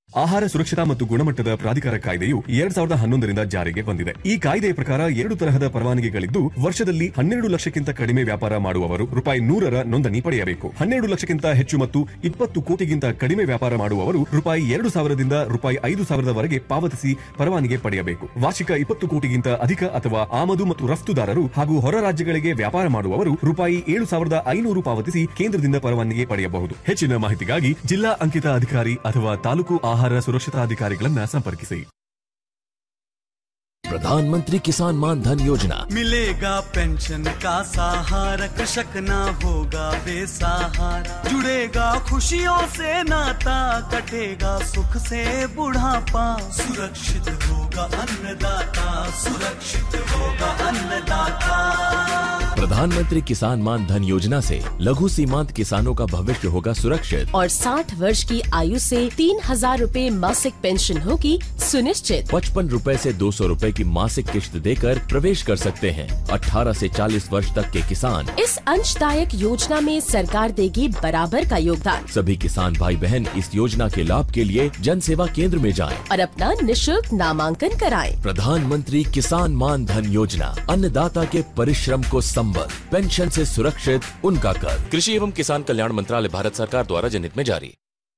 ಆಹಾರ ಸುರಕ್ಷತಾ ಮತ್ತು ಗುಣಮಟ್ಟದ ಪ್ರಾಧಿಕಾರ ಕಾಯ್ದೆಯು ಎರಡ್ ಸಾವಿರದ ಹನ್ನೊಂದರಿಂದ ಜಾರಿಗೆ ಬಂದಿದೆ ಈ ಕಾಯ್ದೆಯ ಪ್ರಕಾರ ಎರಡು ತರಹದ ಪರವಾನಗಿಗಳಿದ್ದು ವರ್ಷದಲ್ಲಿ ಹನ್ನೆರಡು ಲಕ್ಷಕ್ಕಿಂತ ಕಡಿಮೆ ವ್ಯಾಪಾರ ಮಾಡುವವರು ರೂಪಾಯಿ ನೂರರ ನೋಂದಣಿ ಪಡೆಯಬೇಕು ಹನ್ನೆರಡು ಲಕ್ಷಕ್ಕಿಂತ ಹೆಚ್ಚು ಮತ್ತು ಇಪ್ಪತ್ತು ಕೋಟಿಗಿಂತ ಕಡಿಮೆ ವ್ಯಾಪಾರ ಮಾಡುವವರು ರೂಪಾಯಿ ಎರಡು ಸಾವಿರದಿಂದ ರೂಪಾಯಿ ಐದು ಸಾವಿರದವರೆಗೆ ಪಾವತಿಸಿ ಪರವಾನಗಿ ಪಡೆಯಬೇಕು ವಾರ್ಷಿಕ ಇಪ್ಪತ್ತು ಕೋಟಿಗಿಂತ ಅಧಿಕ ಅಥವಾ ಆಮದು ಮತ್ತು ರಫ್ತುದಾರರು ಹಾಗೂ ಹೊರ ರಾಜ್ಯಗಳಿಗೆ ವ್ಯಾಪಾರ ಮಾಡುವವರು ರೂಪಾಯಿ ಏಳು ಸಾವಿರದ ಐನೂರು ಪಾವತಿಸಿ ಕೇಂದ್ರದಿಂದ ಪರವಾನಗಿ ಪಡೆಯಬಹುದು ಹೆಚ್ಚಿನ ಮಾಹಿತಿಗಾಗಿ ಜಿಲ್ಲಾ ಅಂಕಿತ ಅಧಿಕಾರಿ ಅಥವಾ ತಾಲೂಕು ಆಹಾರ ಸುರಕ್ಷತಾ ಅಧಿಕಾರಿಗಳನ್ನ ಸಂಪರ್ಕಿಸಿ प्रधानमंत्री किसान मान धन योजना मिलेगा पेंशन का सहारा कृषक ना होगा बेसहारा जुड़ेगा खुशियों से नाता कटेगा सुख से बुढ़ापा सुरक्षित होगा अन्नदाता सुरक्षित होगा अन्नदाता प्रधानमंत्री किसान मान धन योजना से लघु सीमांत किसानों का भविष्य होगा सुरक्षित और 60 वर्ष की आयु से तीन हजार रूपए मासिक पेंशन होगी सुनिश्चित पचपन रूपए से दो सौ रूपए की मासिक किश्त देकर प्रवेश कर सकते हैं 18 से 40 वर्ष तक के किसान इस अंशदायक योजना में सरकार देगी बराबर का योगदान सभी किसान भाई बहन इस योजना के लाभ के लिए जन सेवा केंद्र में जाएं। और अपना निशुल्क नामांकन कराएं। प्रधानमंत्री किसान मान धन योजना अन्नदाता के परिश्रम को संबल पेंशन से सुरक्षित उनका कर कृषि एवं किसान कल्याण मंत्रालय भारत सरकार द्वारा जनहित में जारी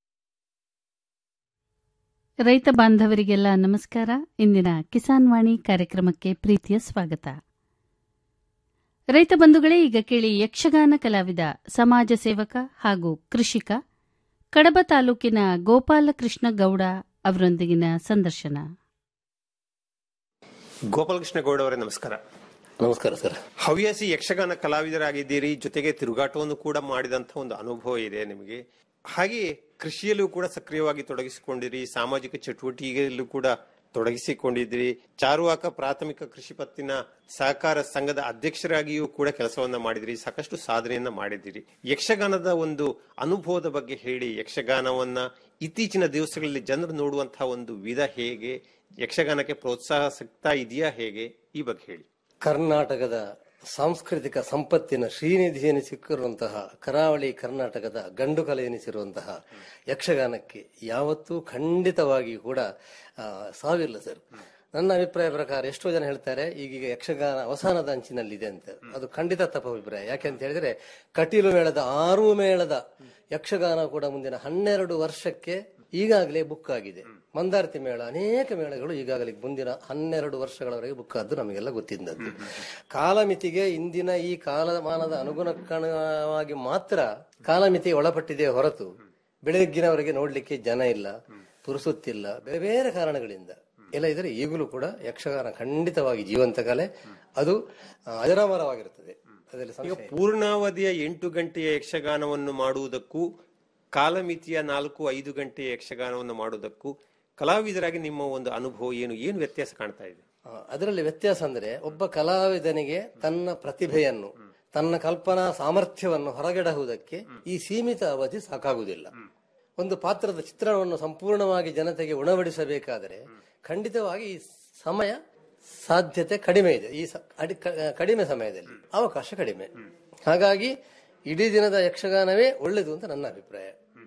ರೈತ ಬಾಂಧವರಿಗೆಲ್ಲ ನಮಸ್ಕಾರ ಇಂದಿನ ಕಿಸಾನ್ ವಾಣಿ ಕಾರ್ಯಕ್ರಮಕ್ಕೆ ಪ್ರೀತಿಯ ಸ್ವಾಗತ ರೈತ ಬಂಧುಗಳೇ ಈಗ ಕೇಳಿ ಯಕ್ಷಗಾನ ಕಲಾವಿದ ಸಮಾಜ ಸೇವಕ ಹಾಗೂ ಕೃಷಿಕ ಕಡಬ ತಾಲೂಕಿನ ಗೋಪಾಲಕೃಷ್ಣ ಗೌಡ ಅವರೊಂದಿಗಿನ ಸಂದರ್ಶನ ಗೋಪಾಲಕೃಷ್ಣ ಗೌಡ ಅವರೇ ನಮಸ್ಕಾರ ನಮಸ್ಕಾರ ಸರ್ ಹವ್ಯಾಸಿ ಯಕ್ಷಗಾನ ಕಲಾವಿದರಾಗಿದ್ದೀರಿ ಜೊತೆಗೆ ತಿರುಗಾಟವನ್ನು ಕೂಡ ಮಾಡಿದಂತ ಒಂದು ಅನುಭವ ಇದೆ ನಿಮಗೆ ಹಾಗೆ ಕೃಷಿಯಲ್ಲೂ ಕೂಡ ಸಕ್ರಿಯವಾಗಿ ತೊಡಗಿಸಿಕೊಂಡಿರಿ ಸಾಮಾಜಿಕ ಚಟುವಟಿಕೆಯಲ್ಲೂ ಕೂಡ ತೊಡಗಿಸಿಕೊಂಡಿದ್ದೀರಿ ಚಾರುವಾಕ ಪ್ರಾಥಮಿಕ ಕೃಷಿ ಪತ್ತಿನ ಸಹಕಾರ ಸಂಘದ ಅಧ್ಯಕ್ಷರಾಗಿಯೂ ಕೂಡ ಕೆಲಸವನ್ನ ಮಾಡಿದಿರಿ ಸಾಕಷ್ಟು ಸಾಧನೆಯನ್ನ ಮಾಡಿದ್ದೀರಿ ಯಕ್ಷಗಾನದ ಒಂದು ಅನುಭವದ ಬಗ್ಗೆ ಹೇಳಿ ಯಕ್ಷಗಾನವನ್ನ ಇತ್ತೀಚಿನ ದಿವಸಗಳಲ್ಲಿ ಜನರು ನೋಡುವಂತಹ ಒಂದು ವಿಧ ಹೇಗೆ ಯಕ್ಷಗಾನಕ್ಕೆ ಪ್ರೋತ್ಸಾಹ ಸಿಗ್ತಾ ಇದೆಯಾ ಹೇಗೆ ಈ ಬಗ್ಗೆ ಹೇಳಿ ಕರ್ನಾಟಕದ ಸಾಂಸ್ಕೃತಿಕ ಸಂಪತ್ತಿನ ಶ್ರೀನಿಧಿ ಎನಿಸಿರುವಂತಹ ಕರಾವಳಿ ಕರ್ನಾಟಕದ ಗಂಡು ಕಲೆ ಎನಿಸಿರುವಂತಹ ಯಕ್ಷಗಾನಕ್ಕೆ ಯಾವತ್ತೂ ಖಂಡಿತವಾಗಿ ಕೂಡ ಆ, ಸಾವಿಲ್ಲ ಸರ್ ನನ್ನ ಅಭಿಪ್ರಾಯ ಪ್ರಕಾರ ಎಷ್ಟೋ ಜನ ಹೇಳ್ತಾರೆ ಈಗೀಗ ಯಕ್ಷಗಾನ ಅವಸಾನದ ಅಂಚಿನಲ್ಲಿದೆ ಅಂತ ಅದು ಖಂಡಿತ ತಪ್ಪು ಅಭಿಪ್ರಾಯ ಯಾಕೆ ಅಂತ ಹೇಳಿದ್ರೆ ಕಟೀಲು ಮೇಳದ ಆರು ಮೇಳದ ಯಕ್ಷಗಾನ ಕೂಡ ಮುಂದಿನ ಹನ್ನೆರಡು ವರ್ಷಕ್ಕೆ ಈಗಾಗಲೇ ಬುಕ್ ಆಗಿದೆ ಮಂದಾರ್ತಿ ಮೇಳ ಅನೇಕ ಮೇಳಗಳು ಈಗಾಗಲೇ ಮುಂದಿನ ಹನ್ನೆರಡು ವರ್ಷಗಳವರೆಗೆ ಬುಕ್ ಆದ್ದು ನಮಗೆಲ್ಲ ಗೊತ್ತಿದ್ದದ್ದು ಕಾಲಮಿತಿಗೆ ಇಂದಿನ ಈ ಕಾಲಮಾನದ ಅನುಗುಣವಾಗಿ ಮಾತ್ರ ಕಾಲಮಿತಿ ಒಳಪಟ್ಟಿದೆ ಹೊರತು ಬೆಳಗ್ಗಿನವರೆಗೆ ನೋಡ್ಲಿಕ್ಕೆ ಜನ ಇಲ್ಲ ಪುರುಸುತ್ತಿಲ್ಲ ಬೇರೆ ಬೇರೆ ಕಾರಣಗಳಿಂದ ಎಲ್ಲ ಇದ್ರೆ ಈಗಲೂ ಕೂಡ ಯಕ್ಷಗಾನ ಖಂಡಿತವಾಗಿ ಜೀವಂತ ಕಲೆ ಅದು ಆ, ಅಜರಾಮರವಾಗಿರುತ್ತದೆ ಅದರಲ್ಲಿ ಈಗ ಸಂಶಯ ಇಲ್ಲ. ಪೂರ್ಣಾವಧಿಯ ಎಂಟು ಗಂಟೆಯ ಯಕ್ಷಗಾನವನ್ನು ಮಾಡುವುದಕ್ಕೂ ಕಾಲಮಿತಿಯ ನಾಲ್ಕು ಐದು ಗಂಟೆಯ ಯಕ್ಷಗಾನವನ್ನು ಮಾಡುವುದಕ್ಕೂ ಕಲಾವಿದರಾಗಿ ನಿಮ್ಮ ಒಂದು ಅನುಭವ ಏನು ಏನು ವ್ಯತ್ಯಾಸ ಕಾಣ್ತಾ ಇದೆ ಆ, ಅದರಲ್ಲಿ ವ್ಯತ್ಯಾಸ ಅಂದ್ರೆ ಒಬ್ಬ ಕಲಾವಿದನಿಗೆ ತನ್ನ ಪ್ರತಿಭೆಯನ್ನು ತನ್ನ ಕಲ್ಪನಾ ಸಾಮರ್ಥ್ಯವನ್ನು ಹೊರಗೆಡಹುವುದಕ್ಕೆ ಈ ಸೀಮಿತ ಅವಧಿ ಸಾಕಾಗುವುದಿಲ್ಲ ಒಂದು ಪಾತ್ರದ ಚಿತ್ರಣವನ್ನು ಸಂಪೂರ್ಣವಾಗಿ ಜನತೆಗೆ ಉಣಬಡಿಸಬೇಕಾದರೆ ಖಂಡಿತವಾಗಿ ಈ ಸಮಯ ಸಾಧ್ಯತೆ ಕಡಿಮೆ ಇದೆ ಈ ಸ- ಅಡಿ- ಕ- ಕಡಿಮೆ ಸಮಯದಲ್ಲಿ ಅವಕಾಶ ಕಡಿಮೆ ಹಾಗಾಗಿ ಇಡೀ ದಿನದ ಯಕ್ಷಗಾನವೇ ಒಳ್ಳೆಯದು ಅಂತ ನನ್ನ ಅಭಿಪ್ರಾಯ